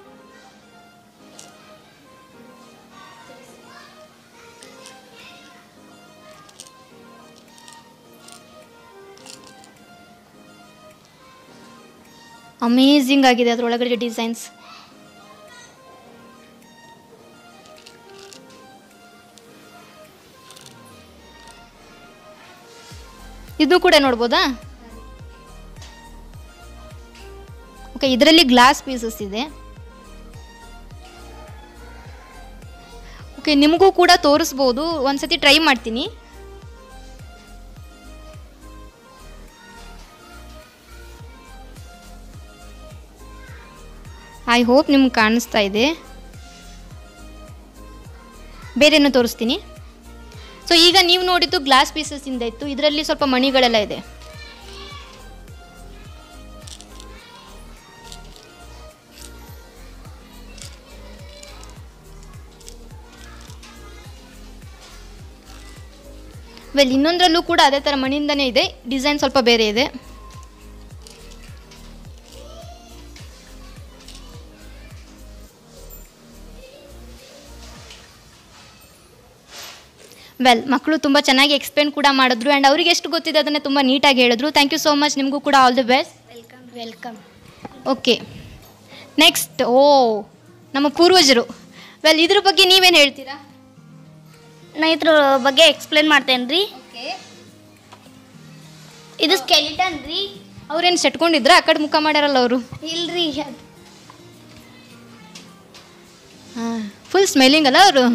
S4: ಅಮೇಝಿಂಗ್ ಆಗಿದೆ ಅದರೊಳಗಡೆ ಡಿಸೈನ್ಸ್ ಇದು ಕೂಡ ನೋಡ್ಬೋದಾ ಓಕೆ ಇದರಲ್ಲಿ ಗ್ಲಾಸ್ ಪೀಸಸ್ ಇದೆ ಓಕೆ ನಿಮಗೂ ಕೂಡ ತೋರಿಸ್ಬೋದು ಒಂದ್ಸತಿ ಟ್ರೈ ಮಾಡ್ತೀನಿ ಐ ಹೋಪ್ ನಿಮ್ಗೆ ಕಾಣಿಸ್ತಾ ಇದೆ ಬೇರೇನೋ ತೋರಿಸ್ತೀನಿ ಸೊ ಈಗ ನೀವು ನೋಡಿದ್ದು ಗ್ಲಾಸ್ ಪೀಸಸ್ಸಿಂದ ಇತ್ತು ಇದರಲ್ಲಿ ಸ್ವಲ್ಪ ಮಣಿಗಳೆಲ್ಲ ಇದೆ ವೆಲ್ ಇನ್ನೊಂದರಲ್ಲೂ ಕೂಡ ಅದೇ ಥರ ಮಣಿಯಿಂದನೇ ಇದೆ ಡಿಸೈನ್ ಸ್ವಲ್ಪ ಬೇರೆ ಇದೆ ವೆಲ್ ಮಕ್ಕಳು ತುಂಬ ಚೆನ್ನಾಗಿ ಎಕ್ಸ್ಪ್ಲೇನ್ ಕೂಡ ಮಾಡಿದ್ರು ಆ್ಯಂಡ್ ಅವ್ರಿಗೆ ಎಷ್ಟು ಗೊತ್ತಿದೆ ಅದನ್ನು ತುಂಬ ನೀಟಾಗಿ ಹೇಳಿದ್ರು ಥ್ಯಾಂಕ್ ಯು ಸೋ ಮಚ್ ನಿಮಗೂ ಕೂಡ all the best
S6: welcome welcome
S4: okay next ಓ ನಮ್ಮ ಪೂರ್ವಜರು ವೆಲ್ ಇದ್ರ ಬಗ್ಗೆ ನೀವೇನು ಹೇಳ್ತೀರಾ
S6: ನಾ ಇದ್ರ ಬಗ್ಗೆ ಎಕ್ಸ್ಪ್ಲೇನ್ ಮಾಡ್ತೇನೆ ರೀ ಇದು ಸ್ಕೆಲಿಟನ್ ರೀ
S4: ಅವ್ರೇನು ಸೆಟ್ಕೊಂಡಿದ್ರ ಆ ಕಡೆ ಮುಖ ಮಾಡ್ಯಾರಲ್ಲ ಅವರು
S6: ಇಲ್ರಿ
S4: ಹಾಂ ಫುಲ್ ಸ್ಮೆಲ್ಲಿಂಗ್ ಅಲ್ಲ ಅವರು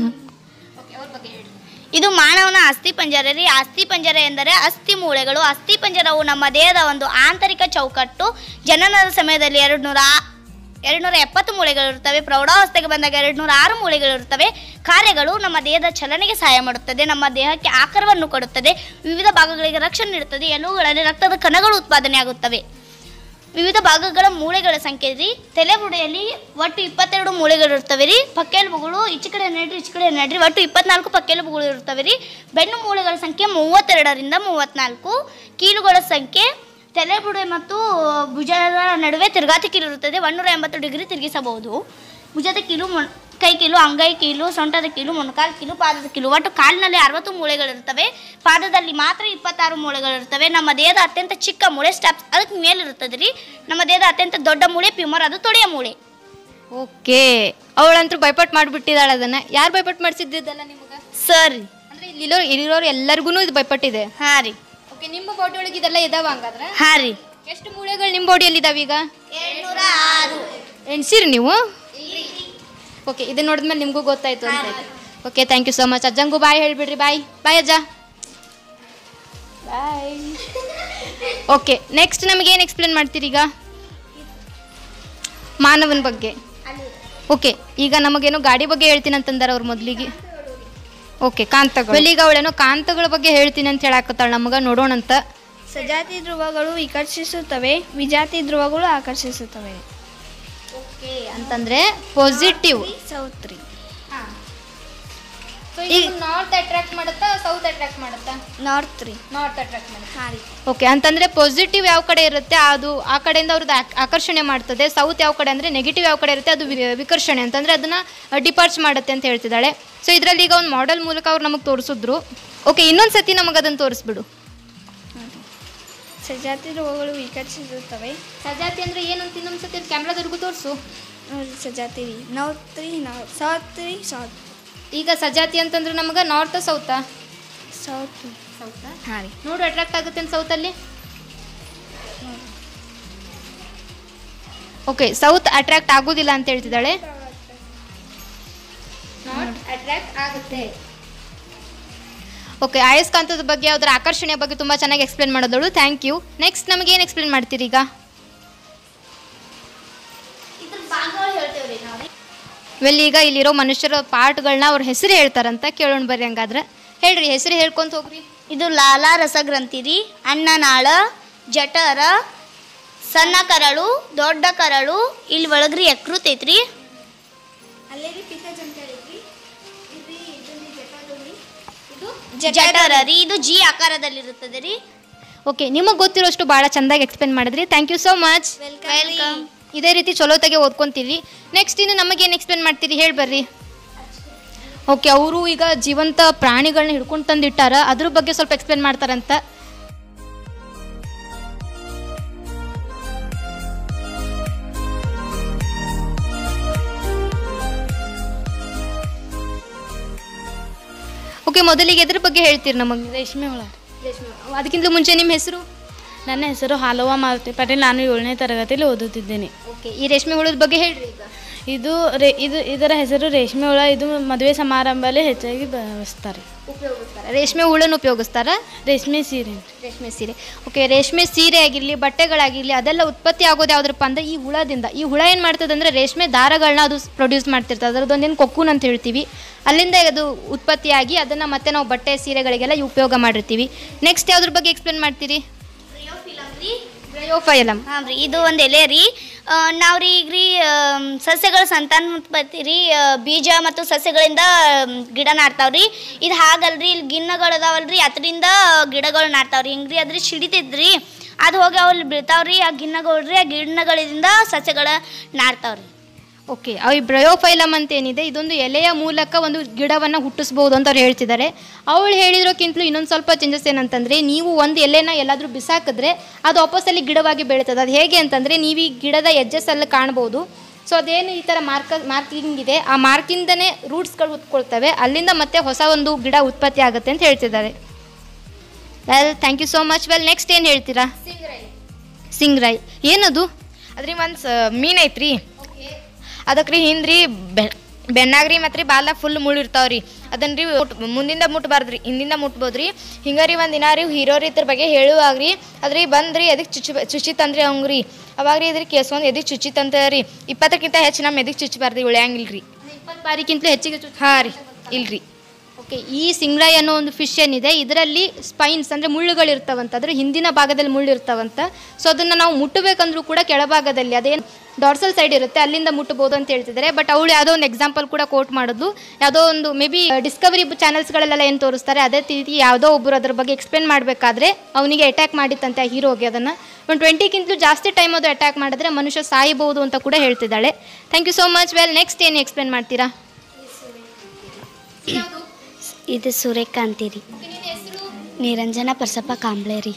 S6: ಇದು ಮಾನವನ ಅಸ್ಥಿ ಪಂಜರ ರೀ ಅಸ್ಥಿ ಪಂಜರ ಎಂದರೆ ಅಸ್ಥಿ ಮೂಳೆಗಳು ಅಸ್ಥಿ ಪಂಜರವು ನಮ್ಮ ದೇಹದ ಒಂದು ಆಂತರಿಕ ಚೌಕಟ್ಟು ಜನನದ ಸಮಯದಲ್ಲಿ ಎರಡು ನೂರ ಎರಡು ನೂರ ಎಪ್ಪತ್ತು ಮೂಳೆಗಳಿರುತ್ತವೆ ಪ್ರೌಢಾವಸ್ಥೆಗೆ ಬಂದಾಗ ಎರಡು ನೂರ ಆರು ಮೂಳೆಗಳಿರುತ್ತವೆ ಕಾರ್ಯಗಳು ನಮ್ಮ ದೇಹದ ಚಲನೆಗೆ ಸಹಾಯ ಮಾಡುತ್ತದೆ ನಮ್ಮ ದೇಹಕ್ಕೆ ಆಕಾರವನ್ನು ಕೊಡುತ್ತದೆ ವಿವಿಧ ಭಾಗಗಳಿಗೆ ರಕ್ಷಣೆ ನೀಡುತ್ತದೆ ಎಲುಬುಗಳಲ್ಲಿ ರಕ್ತದ ಕಣಗಳು ಉತ್ಪಾದನೆಯಾಗುತ್ತವೆ ವಿವಿಧ ಭಾಗಗಳ ಮೂಳೆಗಳ ಸಂಖ್ಯೆ ರೀ ತಲೆಬುಡೆಯಲ್ಲಿ ಒಟ್ಟು ಇಪ್ಪತ್ತೆರಡು ಮೂಳೆಗಳಿರ್ತವೆ ರೀ ಪಕ್ಕೆಲುಬುಗಳು ಈಚೆ ಕಡೆ ಹನ್ನೆರಡು ಈಚೆ ಕಡೆ ಹನ್ನೆರಡು ರೀ ಒಟ್ಟು ಇಪ್ಪತ್ನಾಲ್ಕು ಪಕ್ಕೆಲುಬುಗಳು ಇರ್ತವೆ ರೀ ಬೆನ್ನು ಮೂಳೆಗಳ ಸಂಖ್ಯೆ ಮೂವತ್ತೆರಡರಿಂದ ಮೂವತ್ತ್ನಾಲ್ಕು ಕೀಲುಗಳ ಸಂಖ್ಯೆ ತಲೆಬುಡೆ ಮತ್ತು ಭುಜದ ನಡುವೆ ತಿರುಗಾತಿ ಕೀಲು ಇರುತ್ತದೆ ಒಂದೂರ ಎಂಬತ್ತು ಡಿಗ್ರಿ ತಿರುಗಿಸಬಹುದು ಭುಜದ ಕೀಲು ಮೊಣ್ ಕೈ ಕೀಲು ಅಂಗೈ ಕೀಲು ಸೊಂಟದ ಕೀಲು ಮೊಣಕಾಲು ಕೀಲು ಪಾದದ ಕೀಲು ಒಟ್ಟು ಕಾಲಿನಲ್ಲಿ ಅರವತ್ತು ಮೂಳೆಗಳಿರ್ತವೆ ಪಾದದಲ್ಲಿ ಮಾತ್ರ ಇಪ್ಪತ್ತಾರು ಮೂಳೆಗಳಿರ್ತವೆ ನಮ್ಮ ದೇಹದ ಅತ್ಯಂತ ಚಿಕ್ಕ ಮೂಳೆ ಸ್ಟೆಪ್ಸ್ ಅದಕ್ಕೆ ಮೇಲಿರುತ್ತದೆ ರೀ ನಮ್ಮ ದೇಹದ ಅತ್ಯಂತ ದೊಡ್ಡ ಮೂಳೆ ಪ್ಯೂಮರ್ ಅದು ತೊಡೆಯ ಮೂಳೆ
S4: ಓಕೆ ಅವಳಂತೂ ಭಯಪಟ್ಟು ಮಾಡಿಬಿಟ್ಟಿದ್ದಾಳೆ ಅದನ್ನು ಯಾರು ಭಯಪಟ್ಟು ಮಾಡಿಸಿದ್ದಲ್ಲ ನಿಮಗೆ
S6: ಸರಿ
S4: ಅಂದರೆ ಇಲ್ಲಿರೋ ಇಲ್ಲಿರೋರು ಎಲ್ಲರಿಗೂ ಇದು ಭಯಪಟ್ಟಿದೆ
S6: ಹಾಂ ರೀ
S4: ಓಕೆ ನಿಮ್ಮ ಬಾಡಿ ಒಳಗೆ ಇದೆಲ್ಲ ಇದಾವ ಹಂಗಾದ್ರೆ
S6: ಹಾಂ ರೀ
S4: ಎಷ್ಟು ಮೂಳೆಗಳು ನಿಮ್ಮ ಬಾಡಿಯಲ್ಲಿ ಇದಾವೆ ಈಗ
S6: ಏಳ್ನೂರ ಆರು
S4: ಎಣ್ಸಿರಿ ನೀವು ಓಕೆ ಇದನ್ನ ನೋಡಿದ್ಮೇಲೆ ನಿಮಗೂ ಗೊತ್ತಾಯ್ತು ಅಂತ okay thank you so much ಅಜ್ಜಂಗೂ ಬಾಯ್ ಹೇಳಿಬಿಡ್ರಿ ಬಾಯ್ ಬಾಯ್ ಅಜ್ಜ ಬಾಯ್ ಓಕೆ ನೆಕ್ಸ್ಟ್ ನಮಗೇನು ಎಕ್ಸ್ಪ್ಲೇನ್ ಮಾಡ್ತೀರಿ ಈಗ ಮಾನವನ ಬಗ್ಗೆ ಓಕೆ ಈಗ ನಮಗೇನೋ ಗಾಡಿ ಬಗ್ಗೆ ಹೇಳ್ತೀನಿ ಅಂತಂದಾರ ಅವ್ರು ಮೊದಲಿಗೆ ಓಕೆ ಕಾಂತಗಳು ಈಗ ಅವಳೇನೋ ಕಾಂತಗಳ ಬಗ್ಗೆ ಹೇಳ್ತೀನಿ ಅಂತ ಹೇಳಾಕತ್ತಾಳ ನಮಗೆ ನೋಡೋಣಂತ
S7: ಸಜಾತಿ ಧ್ರುವಗಳು ವಿಕರ್ಷಿಸುತ್ತವೆ ವಿಜಾತಿ ಧ್ರುವಗಳು ಆಕರ್ಷಿಸುತ್ತವೆ
S4: ಓಕೆ ಅಂತಂದ್ರೆ ಪಾಸಿಟಿವ್
S7: ಸೌತ್ ರೀ
S5: ಈಗ ನಾರ್ತ್ ಅಟ್ರಾಕ್ಟ್ ಮಾಡುತ್ತಾ ಸೌತ್ ಅಟ್ರಾಕ್ಟ್ ಮಾಡುತ್ತಾ
S7: ನಾರ್ತ್ ರೀ
S5: ನಾರ್ತ್ ಅಟ್ರಾಕ್ಟ್ ಮಾಡುತ್ತಾ
S7: ಹಾಂ ರೀ
S4: ಓಕೆ ಅಂತಂದ್ರೆ ಪಾಸಿಟಿವ್ ಯಾವ ಕಡೆ ಇರುತ್ತೆ ಅದು ಆ ಕಡೆಯಿಂದ ಅವ್ರದ್ದು ಆಕ್- ಆಕರ್ಷಣೆ ಮಾಡ್ತದೆ ಸೌತ್ ಯಾವ ಕಡೆ ಅಂದರೆ ನೆಗೆಟಿವ್ ಯಾವ ಕಡೆ ಇರುತ್ತೆ ಅದು ವಿ- ವಿಕರ್ಷಣೆ ಅಂತಂದ್ರೆ ಅದನ್ನ ಡಿಪಾರ್ಚ್ ಮಾಡುತ್ತೆ ಅಂತ ಹೇಳ್ತಿದ್ದಾಳೆ ಸೊ ಇದರಲ್ಲಿ ಈಗ ಒಂದು ಮಾಡೆಲ್ ಮೂಲಕ ಅವ್ರು ನಮಗೆ ತೋರಿಸಿದ್ರು ಓಕೆ ಇನ್ನೊಂದು ಸತಿ ನಮಗೆ ಅದನ್ನು ತೋರಿಸ್ಬಿಡು
S7: ಸಜಾತಿ ರೋಗಗಳು ವಿಕಸಿಸುತ್ತವೆ
S4: ಸಜಾತಿ ಅಂದರೆ ಏನಂತ ಇನ್ನೊಂದು ಸತಿ ಕ್ಯಾಮ್ರಾದವ್ರಿಗೂ ತೋರಿಸು
S7: ನೋಡ್ರಿ ಸಜಾತಿ ರೀ ನಾರ್ತ್ ರೀ ನಾರ್ತ್ ಸೌತ್ ರೀ ಸೌತ್
S4: ಈಗ ಸಜಾತಿ ಅಂತಂದ್ರೆ ನಮಗೆ ನಾರ್ತ್ ಸೌತಾ
S7: ಸೌತ್
S4: ಸೌತಾ
S7: ಹಾಂ ರೀ
S4: ನೋಡು ಅಟ್ರಾಕ್ಟ್ ಆಗುತ್ತೆ ಅಂತ ಸೌತಲ್ಲಿ ಓಕೆ ಸೌತ್ ಅಟ್ರಾಕ್ಟ್ ಆಗೋದಿಲ್ಲ ಅಂತ ಹೇಳ್ತಿದ್ದಾಳೆ ಅಟ್ರಾಕ್ಟ್ ಆಗುತ್ತೆ ಓಕೆ ಆಯಸ್ಕಾಂತದ ಬಗ್ಗೆ ಅದರ ಆಕರ್ಷಣೆ ಬಗ್ಗೆ ತುಂಬ ಚೆನ್ನಾಗಿ ಎಕ್ಸ್ಪ್ಲೇನ್ ಮಾಡೋದಳು ಥ್ಯಾಂಕ್ ಯು ನೆಕ್ಸ್ಟ್ ನಮಗೆ ಏನು ಎಕ್ಸ್ಪ್ಲೇನ್ ಮಾಡ್ತೀರಿ ಈಗ ವೆಲ್ ಈಗ ಇಲ್ಲಿರೋ ಮನುಷ್ಯರ ಪಾರ್ಟ್ಗಳನ್ನ ಅವ್ರ ಹೆಸರು ಹೇಳ್ತಾರಂತ ಕೇಳೋಣ ಬರ್ರಿ ಹಂಗಾದ್ರೆ ಹೇಳ್ರಿ ಹೆಸರು ಹೇಳ್ಕೊಂತ ಹೋಗ್ರಿ
S6: ಇದು ಲಾಲಾ ರಸಗ್ರಂಥಿ ರೀ ಅನ್ನನಾಳ ಜಠರ ಸಣ್ಣ ಕರಳು ದೊಡ್ಡ ಕರಳು ಇಲ್ಲಿ ಒಳಗ್ರಿ ಯಕೃತ್ ಐತ್ರಿ
S7: ಅಲ್ಲೇ ರೀ ಪಿತ್ತಜ್ ಅಂತ ಹೇಳಿದ್ರಿ
S6: ಜಠರ ರೀ ಇದು ಜಿ ಆಕಾರದಲ್ಲಿರುತ್ತದೆ ರೀ
S4: ಓಕೆ ನಿಮಗೆ ಗೊತ್ತಿರೋಷ್ಟು ಭಾಳ ಚಂದಾಗಿ ಎಕ್ಸ್ಪ್ಲೇನ್ ಮಾಡಿದ್ರಿ thank you so much
S6: welcome
S4: ಇದೇ ರೀತಿ ಚಲೋತಾಗೆ ಓದ್ಕೊಂತೀವಿ ನೆಕ್ಸ್ಟ್ ಇನ್ನು ನಮಗೇನು ಎಕ್ಸ್ಪ್ಲೇನ್ ಮಾಡ್ತೀರಿ ಹೇಳಿ ಬರ್ರಿ ಓಕೆ ಅವರು ಈಗ ಜೀವಂತ ಪ್ರಾಣಿಗಳನ್ನ ಹಿಡ್ಕೊಂಡು ತಂದಿಟ್ಟಾರ ಅದ್ರ ಬಗ್ಗೆ ಸ್ವಲ್ಪ ಎಕ್ಸ್ಪ್ಲೇನ್ ಮಾಡ್ತಾರಂತ ಓಕೆ ಮೊದಲಿಗೆ ಎದ್ರ ಬಗ್ಗೆ ಹೇಳ್ತೀರಿ ನಮಗೆ
S5: ರೇಷ್ಮೆ ಹುಳ
S4: ಅದಕ್ಕಿಂತ ಮುಂಚೆ ನಿಮ್ಮ ಹೆಸರು
S5: ನನ್ನ ಹೆಸರು ಹಾಲವ್ವ ಮಾರುತಿ ಪಾಟೀಲ್ ನಾನು ಏಳನೇ ತರಗತಿಯಲ್ಲಿ ಓದುತ್ತಿದ್ದೇನೆ
S4: ಓಕೆ ಈ ರೇಷ್ಮೆ ಹುಳದ ಬಗ್ಗೆ ಹೇಳ್ರಿ ಈಗ
S5: ಇದು ರೇ ಇದು ಇದರ ಹೆಸರು ರೇಷ್ಮೆ ಹುಳ ಇದು ಮದುವೆ ಸಮಾರಂಭದಲ್ಲಿ ಹೆಚ್ಚಾಗಿ ಬಳಸ್ತಾರೆ
S4: ರೇಷ್ಮೆ ಹುಳನ ಉಪಯೋಗಿಸ್ತಾರ
S5: ರೇಷ್ಮೆ ಸೀರೆ
S4: ರೇಷ್ಮೆ ಸೀರೆ ಓಕೆ ರೇಷ್ಮೆ ಸೀರೆ ಆಗಿರಲಿ ಬಟ್ಟೆಗಳಾಗಿರಲಿ ಅದೆಲ್ಲ ಉತ್ಪತ್ತಿ ಆಗೋದು ಯಾವ್ದ್ರಪ್ಪ ಅಂದ್ರೆ ಈ ಹುಳದಿಂದ ಈ ಹುಳ ಏನು ಮಾಡ್ತದೆ ಅಂದರೆ ರೇಷ್ಮೆ ದಾರಗಳನ್ನ ಅದು ಪ್ರೊಡ್ಯೂಸ್ ಮಾಡ್ತಿರ್ತದೆ ಅದರದ್ದೊಂದೇನು ಕೊಕ್ಕೂನ್ ಅಂತ ಹೇಳ್ತೀವಿ ಅಲ್ಲಿಂದ ಅದು ಉತ್ಪತ್ತಿಯಾಗಿ ಅದನ್ನು ಮತ್ತೆ ನಾವು ಬಟ್ಟೆ ಸೀರೆಗಳಿಗೆಲ್ಲ ಉಪಯೋಗ ಮಾಡಿರ್ತೀವಿ ನೆಕ್ಸ್ಟ್ ಯಾವ್ದ್ರ ಬಗ್ಗೆ ಎಕ್ಸ್ಪ್ಲೇನ್ ಮಾಡ್ತೀರಿ ಬ್ರಯೋಫೈಲಮ್
S6: ಹಾಂ ರೀ ಇದು ಒಂದು ಎಲೆ ರೀ ನಾವು ರೀ ಈಗ ರೀ ಆಮ್, ಸಸ್ಯಗಳ ಸಂತಾನೋತ್ಪತ್ತಿ ರೀ ಆ, ಬೀಜ ಮತ್ತು ಸಸ್ಯಗಳಿಂದ ಆಮ್, ಗಿಡ ನಾಡ್ತಾವ್ರಿ ಇದು ಹಾಗಲ್ರಿ ಇಲ್ಲಿ ಗಿಣ್ಣಗಳು ಅದಾವಲ್ರಿ ಅದರಿಂದ ಗಿಡಗಳು ನಾಡ್ತಾವ್ರಿ ಹಿಂಗ್ರಿ ಅದ್ರಿ ಸಿಡಿತೈತ್ರಿ ಅದು ಹೋಗಿ ಅಲ್ಲಿ ಬೀಳ್ತಾವ್ರಿ ಆ ಗಿಣ್ಣಗಳು ರೀ ಆ ಗಿಣ್ಣಗಳಿಂದ ಸಸ್ಯಗಳ ನಾಡ್ತಾವ್ರಿ
S4: ಓಕೆ ಈ ಬ್ರಯೋಫೈಲಮ್ ಅಂತ ಏನಿದೆ ಇದೊಂದು ಎಲೆಯ ಮೂಲಕ ಒಂದು ಗಿಡವನ್ನು ಹುಟ್ಟಿಸ್ಬೋದು ಅಂತ ಅವ್ರು ಹೇಳ್ತಿದ್ದಾರೆ ಅವಳು ಹೇಳಿರೋಕ್ಕಿಂತಲೂ ಇನ್ನೊಂದು ಸ್ವಲ್ಪ ಚೇಂಜಸ್ ಏನಂತಂದರೆ ನೀವು ಒಂದು ಎಲೆನ ಎಲ್ಲಾದರೂ ಬಿಸಾಕಿದ್ರೆ ಅದು ವಾಪಸ್ಸಲ್ಲಿ ಗಿಡವಾಗಿ ಬೆಳೀತದೆ ಅದು ಹೇಗೆ ಅಂತಂದರೆ ನೀವು ಈ ಗಿಡದ ಎಜ್ಜಸ್ಸಲ್ಲಿ ಕಾಣ್ಬೋದು ಸೊ ಅದೇನು ಈ ಥರ ಮಾರ್ಕ ಮಾರ್ಕಿಂಗ್ ಇದೆ ಆ ಮಾರ್ಕಿಂದನೇ ರೂಟ್ಸ್ಗಳು ಉತ್ಕೊಳ್ತವೆ ಅಲ್ಲಿಂದ ಮತ್ತೆ ಹೊಸ ಒಂದು ಗಿಡ ಉತ್ಪತ್ತಿ ಆಗುತ್ತೆ ಅಂತ ಹೇಳ್ತಿದ್ದಾರೆ well thank you so much well next ಏನು ಹೇಳ್ತೀರಾ ಸಿಂಗ್ರಾಯ್ ಏನದು
S5: ಅದ್ರಿ ಒಂದು ಮೀನು ಐತ್ರಿ ಅದಕ್ಕೆ ರೀ ಹಿಂದ್ರಿ ಬೆ ಬೆನ್ನಾಗ್ರಿ ಮತ್ತು ರೀ ಬಾಲ ಫುಲ್ ಮುಳ್ಳು ಇರ್ತಾವ್ರಿ ಅದನ್ನ ರೀ ಮುಟ್ ಮುಂದಿಂದ ಮುಟ್ಬಾರ್ದ್ರಿ ಹಿಂದಿಂದ ಮುಟ್ಬೋದ್ರಿ ಹಿಂಗೆ ರೀ ಒಂದು ದಿನ ರೀ ಹೀರೋರಿ ಇದ್ರ ಬಗ್ಗೆ ಹೇಳುವಾಗ್ರಿ ಅದ್ರಿ ಬಂದ್ರಿ ಎದಕ್ಕೆ ಚುಚ್ಚಿ ಚುಚ್ಚಿತಂದ್ರಿ ಅವಂಗ್ರಿ ಅವಾಗ ರೀ ಇದ್ರಿ ಕೇಸ್ಕೊಂಡು ಎದಕ್ಕೆ ಚುಚ್ಚಿತಂತ ರೀ ಇಪ್ಪತ್ತಕ್ಕಿಂತ ಹೆಚ್ಚು ನಮ್ಮ ಎದಕ್ಕೆ ಚುಚ್ಚಬಾರ್ದು ಉಳ್ಯಾಂಗಿಲ್ರಿ
S4: ಇಪ್ಪತ್ತು ಬಾರಿಗಿಂತಲೂ ಹೆಚ್ಚಿಗೆ ಚುಚ್ಚ
S5: ಹಾಂ ರೀ ಇಲ್ರಿ
S4: ಓಕೆ ಈ ಸಿಂಗ್ರಾಯ್ ಅನ್ನೋ ಒಂದು ಫಿಶ್ ಏನಿದೆ ಇದರಲ್ಲಿ ಸ್ಪೈನ್ಸ್ ಅಂದರೆ ಮುಳ್ಳುಗಳು ಇರ್ತಾವಂತ ಅದ್ರ ಹಿಂದಿನ ಭಾಗದಲ್ಲಿ ಮುಳ್ಳು ಇರ್ತಾವಂತ ಸೊ ಅದನ್ನು ನಾವು ಮುಟ್ಟಬೇಕಂದ್ರೂ ಕೂಡ ಕೆಳಭಾಗದಲ್ಲಿ ಅದೇನು ಡಾರ್ಸಲ್ ಸೈಡ್ ಇರುತ್ತೆ ಅಲ್ಲಿಂದ ಮುಟ್ಟಬೋದು ಅಂತ ಹೇಳ್ತಿದ್ದಾರೆ ಬಟ್ ಅವಳು ಯಾವುದೋ ಒಂದು ಎಕ್ಸಾಂಪಲ್ ಕೂಡ ಕೋಟ್ ಮಾಡಿದ್ಲು ಯಾವುದೋ ಒಂದು ಮೇ ಬಿ ಡಿಸ್ಕವರಿ ಚಾನಲ್ಸ್ಗಳಲ್ಲೆಲ್ಲ ಏನು ತೋರಿಸ್ತಾರೆ ಅದೇ ರೀತಿ ಯಾವುದೋ ಒಬ್ಬರು ಅದ್ರ ಬಗ್ಗೆ ಎಕ್ಸ್ಪ್ಲೇನ್ ಮಾಡಬೇಕಾದ್ರೆ ಅವನಿಗೆ ಅಟ್ಯಾಕ್ ಮಾಡಿತ್ತಂತೆ ಆ ಹೀರೋಗೆ ಅದನ್ನು ಒಂದು ಟ್ವೆಂಟಿಗಿಂತಲೂ ಜಾಸ್ತಿ ಟೈಮ್ ಅದು ಅಟ್ಯಾಕ್ ಮಾಡಿದ್ರೆ ಮನುಷ್ಯ ಸಾಯಬಹುದು ಅಂತ ಕೂಡ ಹೇಳ್ತಿದ್ದಾಳೆ thank you so much well next ಏನು ಎಕ್ಸ್ಪ್ಲೇನ್ ಮಾಡ್ತೀರಾ
S6: ಇದು ಸೂರ್ಯಕಾಂತಿ ರೀ ನಿರಂಜನ ಪರ್ಸಪ್ಪ ಕಾಂಬ್ಳೆ ರೀ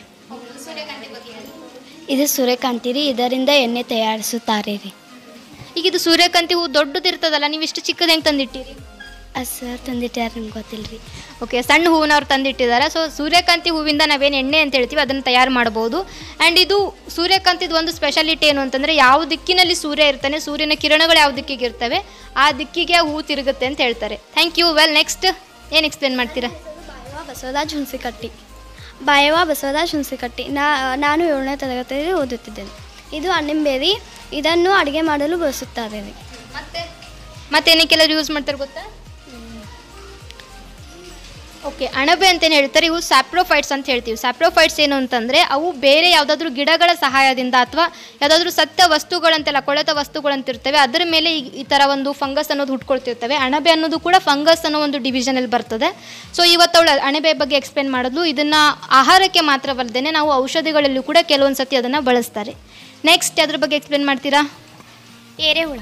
S6: ಇದು ಸೂರ್ಯಕಾಂತಿ ರೀ ಇದರಿಂದ ಎಣ್ಣೆ ತಯಾರಿಸುತ್ತಾರೆ ರೀ
S4: ಈಗ ಇದು ಸೂರ್ಯಕಾಂತಿ ಹೂ ದೊಡ್ಡದಿರ್ತದಲ್ಲ ನೀವು ಇಷ್ಟು ಚಿಕ್ಕದ ಹೆಂಗೆ ತಂದಿಟ್ಟಿರಿ
S6: ಅದು ಸರ್ ತಂದಿಟ್ಟಾರ ನಿಮ್ಗೆ ಗೊತ್ತಿಲ್ಲ ರೀ
S4: ಓಕೆ ಸಣ್ಣ ಹೂವನ್ನ ಅವ್ರು ತಂದಿಟ್ಟಿದ್ದಾರೆ ಸೊ ಸೂರ್ಯಕಾಂತಿ ಹೂವಿಂದ ನಾವೇನು ಎಣ್ಣೆ ಅಂತ ಹೇಳ್ತೀವಿ ಅದನ್ನು ತಯಾರು ಮಾಡ್ಬೋದು ಆ್ಯಂಡ್ ಇದು ಸೂರ್ಯಕಾಂತಿದು ಒಂದು ಸ್ಪೆಷಾಲಿಟಿ ಏನು ಅಂತಂದರೆ ಯಾವ ದಿಕ್ಕಿನಲ್ಲಿ ಸೂರ್ಯ ಇರ್ತಾನೆ ಸೂರ್ಯನ ಕಿರಣಗಳು ಯಾವ ದಿಕ್ಕಿಗೆ ಇರ್ತವೆ ಆ ದಿಕ್ಕಿಗೆ ಆ ಹೂ ತಿರುಗುತ್ತೆ ಅಂತ ಹೇಳ್ತಾರೆ ಥ್ಯಾಂಕ್ ಯು ವೆಲ್ ನೆಕ್ಸ್ಟ್ ಏನು ಎಕ್ಸ್ಪ್ಲೇನ್ ಮಾಡ್ತೀರಾ
S7: ಬಾಯವ್ವ ಬಸವರಾಜ್ ಹುಣಸಿಕಟ್ಟಿ ಬಾಯವ್ವ ಬಸವರಾಜ್ ಹುಣಸಿಕಟ್ಟಿ ನಾ ನಾನು ಏಳನೇ ತರಗತಿಯಲ್ಲಿ ಓದುತ್ತಿದ್ದೇನೆ ಇದು ಅಣ್ಣಿಂಬೇರಿ ಇದನ್ನು ಅಡುಗೆ ಮಾಡಲು ಬಳಸುತ್ತಾರೆ ರೀ
S4: ಮತ್ತೆ ಮತ್ತೇನಕ್ಕೆಲ್ಲರೂ ಯೂಸ್ ಮಾಡ್ತಾರೆ ಗೊತ್ತಾ ಓಕೆ ಅಣಬೆ ಅಂತೇನು ಹೇಳ್ತಾರೆ ಇವು ಸ್ಯಾಪ್ರೋಫೈಟ್ಸ್ ಅಂತ ಹೇಳ್ತೀವಿ ಸ್ಯಾಪ್ರೋಫೈಟ್ಸ್ ಏನು ಅಂತಂದರೆ ಅವು ಬೇರೆ ಯಾವುದಾದ್ರೂ ಗಿಡಗಳ ಸಹಾಯದಿಂದ ಅಥವಾ ಯಾವುದಾದ್ರೂ ಸತ್ಯ ವಸ್ತುಗಳಂತೆಲ್ಲ ಕೊಳೆತ ವಸ್ತುಗಳಂತಿರ್ತವೆ ಅದರ ಮೇಲೆ ಈ ಈ ಥರ ಒಂದು ಫಂಗಸ್ ಅನ್ನೋದು ಹುಟ್ಕೊಳ್ತಿರ್ತವೆ ಅಣಬೆ ಅನ್ನೋದು ಕೂಡ ಫಂಗಸ್ ಅನ್ನೋ ಒಂದು ಡಿವಿಷನಲ್ಲಿ ಬರ್ತದೆ ಸೊ ಇವತ್ತು ಅವಳು ಅಣಬೆ ಬಗ್ಗೆ ಎಕ್ಸ್ಪ್ಲೇನ್ ಮಾಡಿದ್ಲು ಇದನ್ನು ಆಹಾರಕ್ಕೆ ಮಾತ್ರವಲ್ಲದೆ ನಾವು ಔಷಧಿಗಳಲ್ಲೂ ಕೂಡ ಕೆಲವೊಂದು ಸತಿ ಅದನ್ನು ಬಳಸ್ತಾರೆ ನೆಕ್ಸ್ಟ್ ಅದ್ರ ಬಗ್ಗೆ ಎಕ್ಸ್ಪ್ಲೇನ್ ಮಾಡ್ತೀರಾ
S6: ಎರೆಹುಳ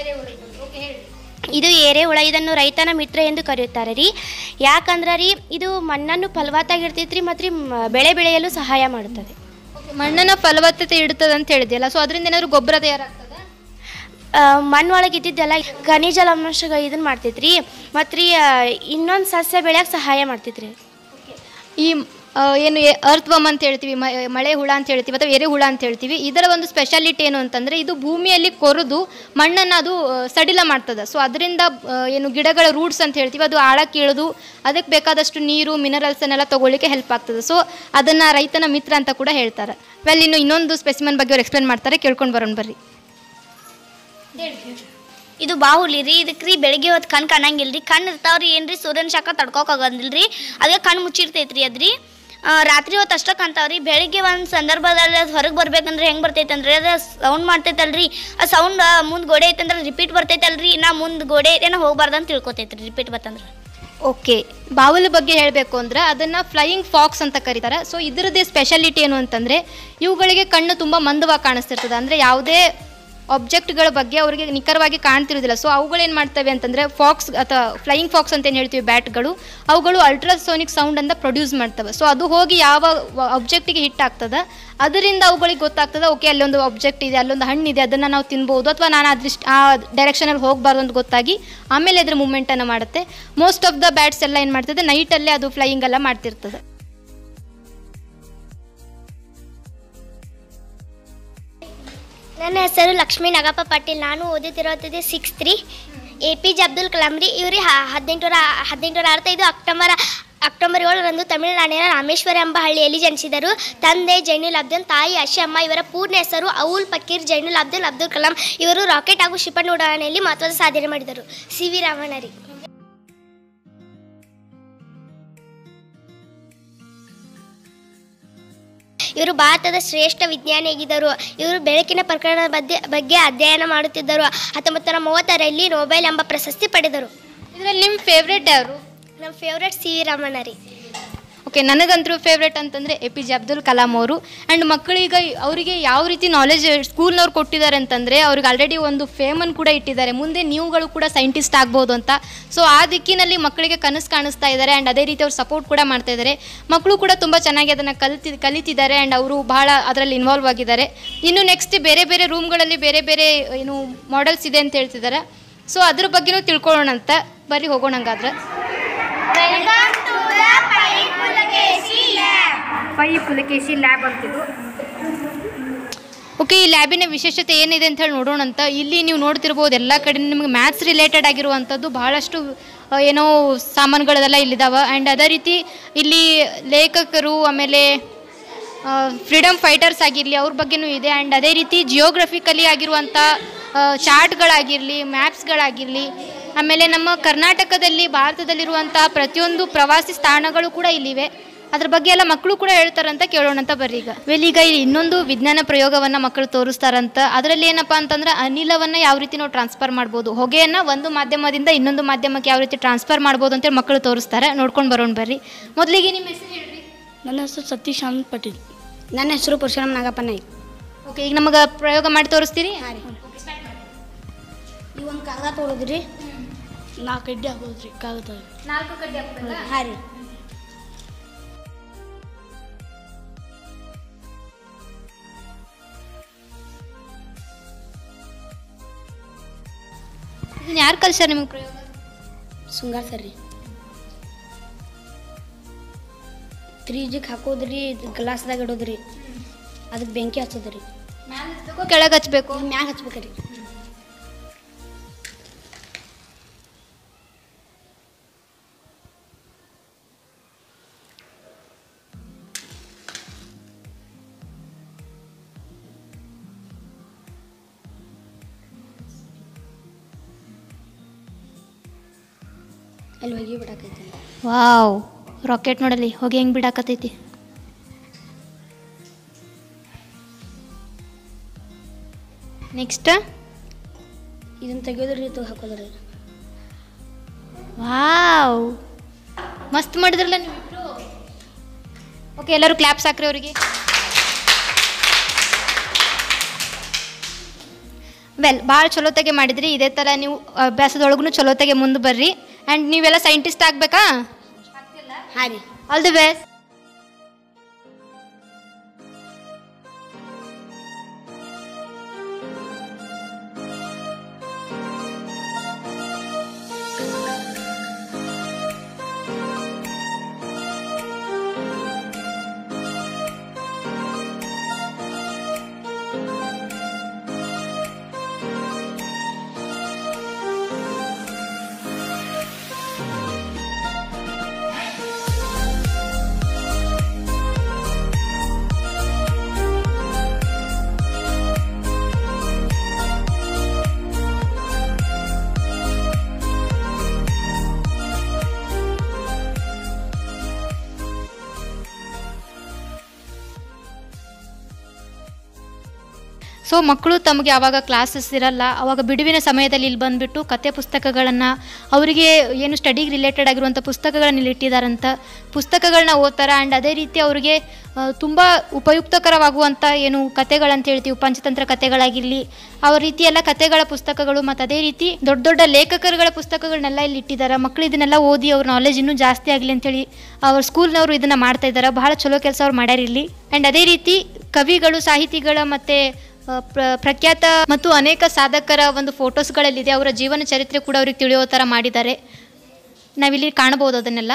S6: ಇದು ಎರೆಹುಳ ಇದನ್ನು ರೈತನ ಮಿತ್ರ ಎಂದು ಕರೆಯುತ್ತಾರೆ ರೀ ಯಾಕಂದ್ರೆ ರೀ ಇದು ಮಣ್ಣನ್ನು ಫಲವತ್ತಾಗಿರ್ತೈತೆ ರೀ ಮತ್ತು ರೀ ಮ- ಬೆಳೆ ಬೆಳೆಯಲು ಸಹಾಯ ಮಾಡುತ್ತದೆ
S4: ಮಣ್ಣನ್ನ ಫಲವತ್ತತೆ ಇಡ್ತದೆ ಅಂತ ಹೇಳಿದೆಯಲ್ಲ ಸೊ ಅದರಿಂದ ಏನಾದ್ರು ಗೊಬ್ಬರ ತಯಾರಾಗ್ತದೆ
S6: ಆ, ಮಣ್ಣೊಳಗೆ ಇದ್ದಿದ್ದೆಲ್ಲ ಖನಿಜ ಲವಣಾಂಶ ಇದನ್ನು ಮಾಡ್ತೈತೆ ರೀ ಮತ್ತು ರೀ ಇನ್ನೊಂದು ಸಸ್ಯ ಬೆಳೆಯಕ್ಕೆ ಸಹಾಯ ಮಾಡ್ತೈತೆ ರೀ
S4: ಈ ಆ, ಏನು ಅರ್ತ್ ವಮ್ ಅಂತ ಹೇಳ್ತೀವಿ ಮ- ಮಳೆ ಹುಳ ಅಂತ ಹೇಳ್ತೀವಿ ಅಥವಾ ಎರೆ ಹುಳ ಅಂತ ಹೇಳ್ತೀವಿ ಇದರ ಒಂದು ಸ್ಪೆಷಾಲಿಟಿ ಏನು ಅಂತಂದರೆ ಇದು ಭೂಮಿಯಲ್ಲಿ ಕೊರೆದು ಮಣ್ಣನ್ನು ಅದು ಆ, ಸಡಿಲ ಮಾಡ್ತದೆ ಸೊ ಅದರಿಂದ ಆ, ಏನು ಗಿಡಗಳ ರೂಟ್ಸ್ ಅಂತ ಹೇಳ್ತೀವಿ ಅದು ಆಳಕ್ಕೆ ಇಳಿದು ಅದಕ್ಕೆ ಬೇಕಾದಷ್ಟು ನೀರು ಮಿನರಲ್ಸನ್ನೆಲ್ಲ ತಗೊಳ್ಳಿಕ್ಕೆ ಹೆಲ್ಪ್ ಆಗ್ತದೆ ಸೊ ಅದನ್ನು ರೈತನ ಮಿತ್ರ ಅಂತ ಕೂಡ ಹೇಳ್ತಾರೆ ವೆಲ್ ಇನ್ನು ಇನ್ನೊಂದು ಸ್ಪೆಸಿಮನ್ ಬಗ್ಗೆ ಅವ್ರು ಎಕ್ಸ್ಪ್ಲೇನ್ ಮಾಡ್ತಾರೆ ಕೇಳ್ಕೊಂಡು ಬರೋಣ ಬರ್ರಿ
S6: ಇದು ಬಾಹುಲಿ ರೀ ಇದಕ್ಕೆ ರೀ ಬೆಳಿಗ್ಗೆ ಹೊತ್ತು ಕಣ್ಣು ಕಾಣಂಗಿಲ್ಲ ರೀ ಕಣ್ಣು ಇರ್ತಾವ್ರಿ ಏನು ರೀ ಸೂರ್ಯನ ಶಾಖ ತಡ್ಕೋಕಾಗಂಗಿಲ್ಲ ರೀ ಅದಕ್ಕೆ ಕಣ್ಣು ಮುಚ್ಚಿರ್ತೈತೆ ರೀ ಅದ್ರಿ ಆ, ರಾತ್ರಿ ಹೊತ್ತು ಅಷ್ಟೇ ಕಾಣ್ತಾವ್ರಿ ಬೆಳಿಗ್ಗೆ ಒಂದು ಸಂದರ್ಭದಲ್ಲಿ ಅದು ಹೊರಗೆ ಬರ್ಬೇಕಂದ್ರೆ ಹೆಂಗೆ ಬರ್ತೈತೆ ಅಂದ್ರೆ ಅದು ಸೌಂಡ್ ಮಾಡ್ತೈತಲ್ರಿ ಆ ಸೌಂಡ್ ಮುಂದೆ ಗೋಡೆ ಐತಂದ್ರೆ ರಿಪೀಟ್ ಬರ್ತೈತಲ್ರಿ ನಾ ಮುಂದೆ ಗೋಡೆ ಐತೇನೋ ಹೋಗ್ಬಾರ್ದು ಅಂತ ತಿಳ್ಕೊತೈತ್ರಿ ರಿಪೀಟ್ ಬರ್ತಂದ್ರೆ
S4: ಓಕೆ ಬಾವುಲ ಬಗ್ಗೆ ಹೇಳಬೇಕು ಅಂದ್ರೆ ಅದನ್ನು ಫ್ಲೈಯಿಂಗ್ ಫಾಕ್ಸ್ ಅಂತ ಕರೀತಾರೆ ಸೊ ಇದರದ್ದೇ ಸ್ಪೆಷಾಲಿಟಿ ಏನು ಅಂತಂದರೆ ಇವುಗಳಿಗೆ ಕಣ್ಣು ತುಂಬ ಮಂದವಾಗಿ ಕಾಣಿಸ್ತಿರ್ತದೆ ಅಂದರೆ ಯಾವುದೇ ಆಬ್ಜೆಕ್ಟ್ಗಳ ಬಗ್ಗೆ ಅವರಿಗೆ ನಿಖರವಾಗಿ ಕಾಣ್ತಿರೋದಿಲ್ಲ ಸೊ ಅವುಗಳೇನು ಮಾಡ್ತವೆ ಅಂತಂದರೆ ಫಾಕ್ಸ್ ಅಥವಾ ಫ್ಲೈಯಿಂಗ್ ಫಾಕ್ಸ್ ಅಂತ ಏನು ಹೇಳ್ತೀವಿ ಬ್ಯಾಟ್ಗಳು ಅವುಗಳು ಅಲ್ಟ್ರಾಸೋನಿಕ್ ಸೌಂಡ್ ಅಂತ ಪ್ರೊಡ್ಯೂಸ್ ಮಾಡ್ತವೆ ಸೊ ಅದು ಹೋಗಿ ಯಾವ ಆಬ್ಜೆಕ್ಟಿಗೆ ಹಿಟ್ ಆಗ್ತದೆ ಅದರಿಂದ ಅವುಗಳಿಗೆ ಗೊತ್ತಾಗ್ತದೆ ಓಕೆ ಅಲ್ಲೊಂದು ಆಬ್ಜೆಕ್ಟ್ ಇದೆ ಅಲ್ಲೊಂದು ಹಣ್ಣಿದೆ ಅದನ್ನು ನಾವು ತಿನ್ಬೋದು ಅಥವಾ ನಾನು ಅದೃಷ್ಟ ಆ ಡೈರೆಕ್ಷನಲ್ಲಿ ಹೋಗಬಾರ್ದು ಅಂತ ಗೊತ್ತಾಗಿ ಆಮೇಲೆ ಅದ್ರ ಮೂಮೆಂಟನ್ನು ಮಾಡುತ್ತೆ ಮೋಸ್ಟ್ ಆಫ್ ದ ಬ್ಯಾಟ್ಸ್ ಎಲ್ಲ ಏನು ಮಾಡ್ತದೆ ನೈಟಲ್ಲೇ ಅದು ಫ್ಲೈಯಿಂಗ್ ಎಲ್ಲ ಮಾಡ್ತಿರ್ತದೆ
S8: ನನ್ನ ಹೆಸರು ಲಕ್ಷ್ಮೀ ನಾಗಪ್ಪ ಪಾಟೀಲ್ ನಾನು ಓದುತ್ತಿರೋದಿದೆ six three A P J Abdul Kalam ರೀ ಇವ್ರಿ ಹದಿನೆಂಟುನೂರ ಹದಿನೆಂಟುನೂರ ಅರವತ್ತೈದು ಅಕ್ಟೋಬರ್ ಅಕ್ಟೋಬರ್ ಏಳರಂದು ತಮಿಳುನಾಡಿನ ರಾಮೇಶ್ವರ ಎಂಬ ಹಳ್ಳಿಯಲ್ಲಿ ಜನಿಸಿದರು ತಂದೆ ಜೈನುಲ್ ಅಬ್ದುಲ್ ತಾಯಿ ಅಮ್ಮ ಇವರ ಪೂರ್ಣ ಹೆಸರು ಔಲ್ ಫಕೀರ್ ಜೈನುಲ್ ಅಬ್ದುಲ್ ಅಬ್ದುಲ್ ಕಲಾಂ ಇವರು ರಾಕೆಟ್ ಹಾಗೂ ಕ್ಷಿಪಣಿ ಉಡಾವಣೆಯಲ್ಲಿ ಮಹತ್ವದ ಸಾಧನೆ ಮಾಡಿದರು ಸಿ ವಿ ರಾಮಣ್ಣ ರೀ ಇವರು ಭಾರತದ ಶ್ರೇಷ್ಠ ವಿಜ್ಞಾನಿಯಾಗಿದ್ದರು ಇವರು ಬೆಳಕಿನ ಪ್ರಕರಣದ ಬಗ್ಗೆ ಬಗ್ಗೆ ಅಧ್ಯಯನ ಮಾಡುತ್ತಿದ್ದರು ಹತ್ತೊಂಬತ್ತು ನೂರ ಮೂವತ್ತರಲ್ಲಿ ನೊಬೆಲ್ ಎಂಬ ಪ್ರಶಸ್ತಿ ಪಡೆದರು
S4: ಇದರಲ್ಲಿ ನಿಮ್ಮ ಫೇವ್ರೇಟ್ ಯಾರು
S8: ನಮ್ಮ ಫೇವ್ರೆಟ್ ಸಿ ವಿ ರಾಮಣ್ಣ ರೀ
S4: ಓಕೆ ನನಗಂತೂ ಫೇವ್ರೇಟ್ ಅಂತಂದರೆ A P J Abdul Kalam ಅವರು ಆ್ಯಂಡ್ ಮಕ್ಕಳಿಗೆ ಅವರಿಗೆ ಯಾವ ರೀತಿ ನಾಲೆಜ್ ಸ್ಕೂಲ್ನವ್ರು ಕೊಟ್ಟಿದ್ದಾರೆ ಅಂತಂದರೆ ಅವ್ರಿಗೆ ಆಲ್ರೆಡಿ ಒಂದು ಫೇಮನ್ನು ಕೂಡ ಇಟ್ಟಿದ್ದಾರೆ ಮುಂದೆ ನೀವುಗಳು ಕೂಡ ಸೈಂಟಿಸ್ಟ್ ಆಗ್ಬೋದು ಅಂತ ಸೊ ಆ ದಿಕ್ಕಿನಲ್ಲಿ ಮಕ್ಕಳಿಗೆ ಕನಸು ಕಾಣಿಸ್ತಾ ಇದ್ದಾರೆ ಆ್ಯಂಡ್ ಅದೇ ರೀತಿ ಅವ್ರು ಸಪೋರ್ಟ್ ಕೂಡ ಮಾಡ್ತಾ ಇದ್ದಾರೆ ಮಕ್ಕಳು ಕೂಡ ತುಂಬ ಚೆನ್ನಾಗಿ ಅದನ್ನು ಕಲಿತಿ ಕಲಿತಿದ್ದಾರೆ ಆ್ಯಂಡ್ ಅವರು ಬಹಳ ಅದರಲ್ಲಿ ಇನ್ವಾಲ್ವ್ ಆಗಿದ್ದಾರೆ ಇನ್ನು ನೆಕ್ಸ್ಟ್ ಬೇರೆ ಬೇರೆ ರೂಮ್ಗಳಲ್ಲಿ ಬೇರೆ ಬೇರೆ ಏನು ಮಾಡೆಲ್ಸ್ ಇದೆ ಅಂತ ಹೇಳ್ತಿದ್ದಾರೆ ಸೊ ಅದ್ರ ಬಗ್ಗೆನೂ ತಿಳ್ಕೊಳ್ಳೋಣ ಅಂತ ಬರ್ರಿ ಹೋಗೋಣ ಹಂಗಾದ್ರೆ ಪೈ ಪುಲಕೇಶಿ ಲ್ಯಾಬ್ ಅಂತಿದ್ದು ಓಕೆ ಈ ಲ್ಯಾಬಿನ ವಿಶೇಷತೆ ಏನಿದೆ ಅಂತ ಹೇಳಿ ನೋಡೋಣ ಅಂತ ಇಲ್ಲಿ ನೀವು ನೋಡ್ತಿರ್ಬೋದು ಎಲ್ಲ ಕಡೆ ನಿಮಗೆ ಮ್ಯಾಥ್ಸ್ ರಿಲೇಟೆಡ್ ಆಗಿರುವಂಥದ್ದು ಬಹಳಷ್ಟು ಆ, ಏನೋ ಸಾಮಾನುಗಳದೆಲ್ಲ ಇಲ್ಲಿದ್ದಾವೆ ಆ್ಯಂಡ್ ಅದೇ ರೀತಿ ಇಲ್ಲಿ ಲೇಖಕರು ಆಮೇಲೆ ಫ್ರೀಡಮ್ ಫೈಟರ್ಸ್ ಆಗಿರಲಿ ಅವ್ರ ಬಗ್ಗೆನೂ ಇದೆ ಆ್ಯಂಡ್ ಅದೇ ರೀತಿ ಜಿಯೋಗ್ರಫಿಕಲಿ ಆಗಿರುವಂಥ ಚಾರ್ಟ್ಗಳಾಗಿರಲಿ ಮ್ಯಾಪ್ಸ್ಗಳಾಗಿರಲಿ ಆಮೇಲೆ ನಮ್ಮ ಕರ್ನಾಟಕದಲ್ಲಿ ಭಾರತದಲ್ಲಿರುವಂತಹ ಪ್ರತಿಯೊಂದು ಪ್ರವಾಸಿ ತಾಣಗಳು ಕೂಡ ಇಲ್ಲಿವೆ ಅದ್ರ ಬಗ್ಗೆ ಎಲ್ಲ ಮಕ್ಕಳು ಕೂಡ ಹೇಳ್ತಾರಂತ ಕೇಳೋಣ ಅಂತ ಬರ್ರಿ ಈಗ ವೆಲ್ ಈಗ ಇಲ್ಲಿ ಇನ್ನೊಂದು ವಿಜ್ಞಾನ ಪ್ರಯೋಗವನ್ನು ಮಕ್ಕಳು ತೋರಿಸ್ತಾರಂತ ಅದರಲ್ಲಿ ಏನಪ್ಪ ಅಂತಂದ್ರೆ ಅನಿಲವನ್ನು ಯಾವ ರೀತಿ ನಾವು ಟ್ರಾನ್ಸ್ಫರ್ ಮಾಡ್ಬೋದು ಹೊಗೆಯನ್ನು ಒಂದು ಮಾಧ್ಯಮದಿಂದ ಇನ್ನೊಂದು ಮಾಧ್ಯಮಕ್ಕೆ ಯಾವ ರೀತಿ ಟ್ರಾನ್ಸ್ಫರ್ ಮಾಡ್ಬೋದು ಅಂತೇಳಿ ಮಕ್ಕಳು ತೋರಿಸ್ತಾರೆ ನೋಡ್ಕೊಂಡು ಬರೋಣ ಬರ್ರಿ ಮೊದಲಿಗೆ ನಿಮ್ಮ ಹೆಸರು ಹೇಳ್ರಿ
S9: ನನ್ನ ಹೆಸರು ಸತೀಶ್ ಅಹಮದ್ ಪಟೇಲ್
S10: ನನ್ನ ಹೆಸರು ಪರಶುರಾಮ್ ನಾಗಪ್ಪ ನಾಯ್ಕ್
S4: ಓಕೆ ಈಗ ನಮಗೆ ಪ್ರಯೋಗ ಮಾಡಿ ತೋರಿಸ್ತೀರಿ
S10: ಈ ಒಂದು ಕಾಗದ ತೊಗೊಳೋದ್ರಿ
S9: ನಾಲ್ಕು ಅಡ್ಡಿ ಹಾಕೋದ್ರಿ ಕಾಗದ
S4: ನಾಲ್ಕು ಕಡ್ಡಿ
S10: ಹಾಂ ರೀ
S4: ಯಾರು ಕಲ್ಸ್ಯಾರ ನಿಮಗೆ ಪ್ರಯೋಗ
S10: ಶೃಂಗಾರ ಸರ್ ರೀ ಫ್ರೀಜಿಗೆ ಹಾಕೋದ್ರಿ ಗ್ಲಾಸ್ದಾಗ ಇಡೋದ್ರಿ ಅದಕ್ಕೆ ಬೆಂಕಿ ಹಚ್ಚೋದ್ರಿ
S4: ಕೆಳಗೆ ಹಚ್ಬೇಕು
S10: ಮ್ಯಾಗ ಹಚ್ಬೇಕ್ರಿ ಅಲ್ಲಿ ಹೋಗಿ ಬಿಡಕೈತಿ
S4: ವಾವ್ ರಾಕೆಟ್ ನೋಡಲಿ ಹೋಗಿ ಹೆಂಗೆ ಬಿಡಾಕತೈತಿ ನೆಕ್ಸ್ಟ್
S10: ಇದನ್ನು ತೆಗೆಯೋದ್ರಿ ಇದು ಹಾಕೋದ್ರಿ
S4: ವಾವ್ ಮಸ್ತ್ ಮಾಡಿದ್ರಲ್ಲ ನೀವಿಬ್ರು ಓಕೆ ಎಲ್ಲರೂ ಕ್ಲಾಪ್ಸ್ ಹಾಕ್ರಿ ಅವರಿಗೆ ವೆಲ್ ಭಾಳ ಚಲೋತಾಗೆ ಮಾಡಿದ್ರಿ ಇದೇ ಥರ ನೀವು ಅಭ್ಯಾಸದೊಳಗೂ ಚಲೋತಾಗೆ ಮುಂದೆ ಬರ್ರಿ ಆ್ಯಂಡ್ ನೀವೆಲ್ಲ ಸೈಂಟಿಸ್ಟ್ ಆಗಬೇಕಾ
S10: ಹಾಂ ರೀ
S4: ಆಲ್ ದಿ ಬೆಸ್ಟ್ ಸೊ ಮಕ್ಕಳು ತಮಗೆ ಆವಾಗ ಕ್ಲಾಸಸ್ ಇರಲ್ಲ ಅವಾಗ ಬಿಡುವಿನ ಸಮಯದಲ್ಲಿ ಇಲ್ಲಿ ಬಂದುಬಿಟ್ಟು ಕತೆ ಪುಸ್ತಕಗಳನ್ನು ಅವರಿಗೆ ಏನು ಸ್ಟಡಿಗೆ ರಿಲೇಟೆಡ್ ಆಗಿರುವಂಥ ಪುಸ್ತಕಗಳನ್ನ ಇಲ್ಲಿ ಇಟ್ಟಿದ್ದಾರಂತ ಪುಸ್ತಕಗಳನ್ನ ಓದ್ತಾರೆ ಆ್ಯಂಡ್ ಅದೇ ರೀತಿ ಅವರಿಗೆ ತುಂಬ ಉಪಯುಕ್ತಕರವಾಗುವಂಥ ಏನು ಕತೆಗಳಂತ ಹೇಳ್ತೀವಿ ಪಂಚತಂತ್ರ ಕತೆಗಳಾಗಿರಲಿ ಆ ರೀತಿ ಎಲ್ಲ ಕತೆಗಳ ಪುಸ್ತಕಗಳು ಮತ್ತು ಅದೇ ರೀತಿ ದೊಡ್ಡ ದೊಡ್ಡ ಲೇಖಕರುಗಳ ಪುಸ್ತಕಗಳನ್ನೆಲ್ಲ ಇಲ್ಲಿ ಇಟ್ಟಿದ್ದಾರೆ ಮಕ್ಕಳು ಇದನ್ನೆಲ್ಲ ಓದಿ ಅವ್ರ ನಾಲೆಜ್ ಇನ್ನೂ ಜಾಸ್ತಿ ಆಗಲಿ ಅಂತೇಳಿ ಅವ್ರ ಸ್ಕೂಲ್ನವರು ಇದನ್ನು ಮಾಡ್ತಾ ಇದ್ದಾರೆ ಬಹಳ ಚಲೋ ಕೆಲಸ ಅವ್ರು ಮಾಡ್ಯಾರ ಇಲ್ಲಿ ಆ್ಯಂಡ್ ಅದೇ ರೀತಿ ಕವಿಗಳು ಸಾಹಿತಿಗಳ ಮತ್ತು ಆ, ಪ್ರ- ಪ್ರಖ್ಯಾತ ಮತ್ತು ಅನೇಕ ಸಾಧಕರ ಒಂದು ಫೋಟೋಸ್ಗಳಲ್ಲಿದೆ ಅವರ ಜೀವನ ಚರಿತ್ರೆ ಕೂಡ ಅವ್ರಿಗೆ ತಿಳಿಯೋ ಥರ ಮಾಡಿದ್ದಾರೆ ನಾವಿಲ್ಲಿ ಕಾಣಬಹುದು ಅದನ್ನೆಲ್ಲ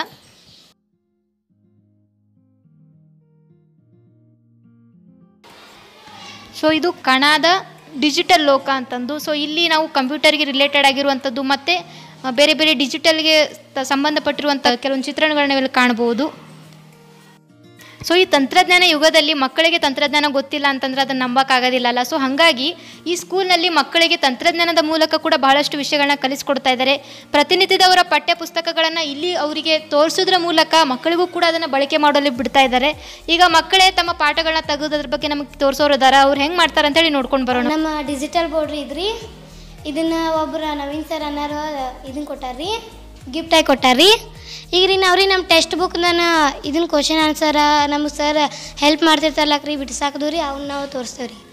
S4: ಸೊ ಇದು ಕಣಾದ ಡಿಜಿಟಲ್ ಲೋಕ ಅಂತಂದು ಸೊ ಇಲ್ಲಿ ನಾವು ಕಂಪ್ಯೂಟರ್ಗೆ ರಿಲೇಟೆಡ್ ಆಗಿರುವಂಥದ್ದು ಮತ್ತು ಆ, ಬೇರೆ ಬೇರೆ ಡಿಜಿಟಲ್ಗೆ ತ- ಸಂಬಂಧಪಟ್ಟಿರುವಂಥ ಕೆಲವೊಂದು ಚಿತ್ರಣಗಳನ್ನ ಇಲ್ಲಿ ಕಾಣಬಹುದು ಸೊ ಈ ತಂತ್ರಜ್ಞಾನ ಯುಗದಲ್ಲಿ ಮಕ್ಕಳಿಗೆ ತಂತ್ರಜ್ಞಾನ ಗೊತ್ತಿಲ್ಲ ಅಂತಂದ್ರೆ ಅದನ್ನು ನಂಬಕ್ಕಾಗೋದಿಲ್ಲ ಅಲ್ಲ ಸೊ ಹಾಗಾಗಿ ಈ ಸ್ಕೂಲ್ನಲ್ಲಿ ಮಕ್ಕಳಿಗೆ ತಂತ್ರಜ್ಞಾನದ ಮೂಲಕ ಕೂಡ ಬಹಳಷ್ಟು ವಿಷಯಗಳನ್ನ ಕಲಿಸ್ಕೊಡ್ತಾ ಇದ್ದಾರೆ ಪ್ರತಿನಿತ್ಯದವರ ಪಠ್ಯ ಪುಸ್ತಕಗಳನ್ನು ಇಲ್ಲಿ ಅವರಿಗೆ ತೋರಿಸೋದ್ರ ಮೂಲಕ ಮಕ್ಕಳಿಗೂ ಕೂಡ ಅದನ್ನು ಬಳಕೆ ಮಾಡಲು ಬಿಡ್ತಾ ಇದ್ದಾರೆ ಈಗ ಮಕ್ಕಳೇ ತಮ್ಮ ಪಾಠಗಳನ್ನ ತೆಗೆಯೋದ್ರ ಬಗ್ಗೆ ನಮಗೆ ತೋರಿಸೋರು ಇದಾರ ಅವ್ರು ಹೆಂಗೆ ಮಾಡ್ತಾರೆ ಅಂತೇಳಿ ನೋಡ್ಕೊಂಡು ಬರೋಣ
S10: ನಮ್ಮ ಡಿಜಿಟಲ್ ಬೋರ್ಡ್ ಇದ್ರಿ ಇದನ್ನ ಒಬ್ರು ನವೀನ್ ಸರ್ ಅನ್ನೋರು ಇದನ್ನ ಕೊಟ್ಟಾರ್ರಿ ಗಿಫ್ಟ್ ಆಗಿ ಕೊಟ್ಟಾರ್ರಿ ಈಗ ರೀ ನಾವು ರೀ ನಮ್ಮ ಟೆಕ್ಸ್ಟ್ ಬುಕ್ನ ಇದನ್ನ ಕ್ವಶನ್ ಆನ್ಸರ್ ನಮ್ಗೆ ಸರ್ ಹೆಲ್ಪ್ ಮಾಡ್ತಿರ್ತಾರಲ್ಲ ರೀ ಬಿಡ್ಸಾಕದು ರೀ ಅವ್ನ ನಾವು ತೋರಿಸ್ತೇವೆ ರೀ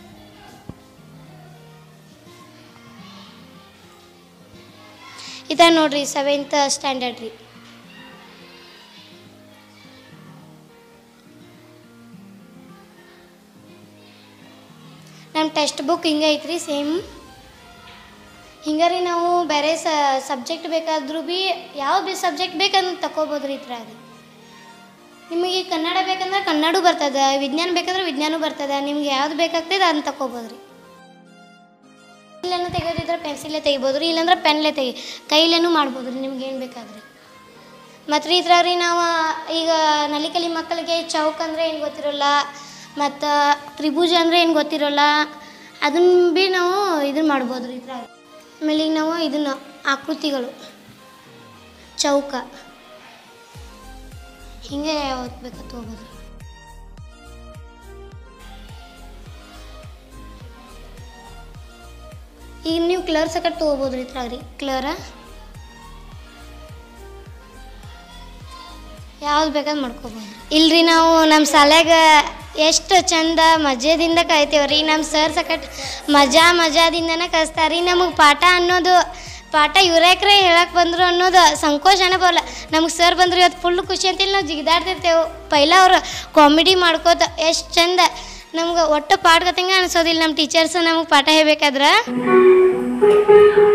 S10: ಇದ ನೋಡ್ರಿ ಸೆವೆಂತ್ ಸ್ಟ್ಯಾಂಡರ್ಡ್ ರೀ ನಮ್ಮ ಟೆಕ್ಸ್ಟ್ ಬುಕ್ ಹಿಂಗೆ ಐತ್ರಿ ಸೇಮ್ ಹಿಂಗೆ ರೀ ನಾವು ಬೇರೆ ಸಬ್ಜೆಕ್ಟ್ ಬೇಕಾದ್ರೂ ಭೀ ಯಾವ ಬಿ ಸಬ್ಜೆಕ್ಟ್ ಬೇಕಂತ ತಗೋಬೋದು ರೀ ಇತ್ರ ರೀ ನಿಮಗೆ ಕನ್ನಡ ಬೇಕಂದ್ರೆ ಕನ್ನಡ ಬರ್ತದೆ ವಿಜ್ಞಾನ ಬೇಕಂದ್ರೆ ವಿಜ್ಞಾನ ಬರ್ತದೆ ನಿಮ್ಗೆ ಯಾವ್ದು ಬೇಕಾಗ್ತದೆ ಅದನ್ನ ತಗೋಬೋದು ರೀ ಇಲ್ಲೇನು ತೆಗೆಯೋದಿದ್ರೆ ಪೆನ್ಸಿಲೇ ತೆಗಿಬೋದು ರೀ ಇಲ್ಲಾಂದ್ರೆ ಪೆನ್ಲೇ ತೆಗಿ ಕೈಲೇನೂ ಮಾಡ್ಬೋದು ರೀ ನಿಮ್ಗೆ ಏನು ಬೇಕಾದ್ರೆ ಮತ್ತು ರೀ ಇದ್ರಾಗ ರೀ ನಾವು ಈಗ ನಲಿಕಲಿ ಮಕ್ಕಳಿಗೆ ಚೌಕ್ ಅಂದರೆ ಏನು ಗೊತ್ತಿರೋಲ್ಲ ಮತ್ತು ತ್ರಿಭುಜ ಅಂದರೆ ಏನು ಗೊತ್ತಿರೋಲ್ಲ ಅದನ್ನ ಭೀ ನಾವು ಇದನ್ನ ಮಾಡ್ಬೋದು ರೀ ಇದ್ರಾಗ ಆಮೇಲೆ ಈಗ ನಾವು ಇದನ್ನು ಆಕೃತಿಗಳು ಚೌಕ ಹಿಂಗೆ ಓದ್ಬೇಕು ತೊಗೋಬೋದು ಈಗ ನೀವು ಕ್ಲರ್ ಸಕಟ್ ತೊಗೋಬೋದು ರೀ ಇದ್ರಾಗ ರೀ ಕ್ಲರ ಯಾವ್ದು ಬೇಕಾದ್ ಮಾಡ್ಕೋಬೋದು ಇಲ್ರಿ ನಾವು ನಮ್ಮ ಶಾಲ್ಯಾಗ ಎಷ್ಟು ಚಂದ ಮಜದಿಂದ ಕಲಿತೇವ್ರಿ ನಮ್ಮ ಸರ್ ಸಕಟ್ ಮಜಾ ಮಜಾದಿಂದನೇ ಕಲಿಸ್ತಾರೆ ರೀ ನಮಗೆ ಪಾಠ ಅನ್ನೋದು ಪಾಠ ಇವ್ರ್ಯಾಕ್ರೆ ಹೇಳಕ್ಕೆ ಬಂದರು ಅನ್ನೋದು ಸಂಕೋಚನೇ ಬರಲ್ಲ ನಮಗೆ ಸರ್ ಬಂದ್ರು ಇವತ್ತು ಫುಲ್ ಖುಷಿ ಅಂತೇಳಿ ನಾವು ಜಿಗಿದಾಡ್ತಿರ್ತೇವೆ ಪೈಲ ಅವ್ರು ಕಾಮಿಡಿ ಮಾಡ್ಕೋತ ಎಷ್ಟು ಚಂದ ನಮ್ಗೆ ಒಟ್ಟು ಪಾಠ ಗತಂಗೆ ಅನ್ಸೋದಿಲ್ಲ ನಮ್ಮ ಟೀಚರ್ಸ್ ನಮಗೆ ಪಾಠ ಹೇಳ್ಬೇಕಾದ್ರೆ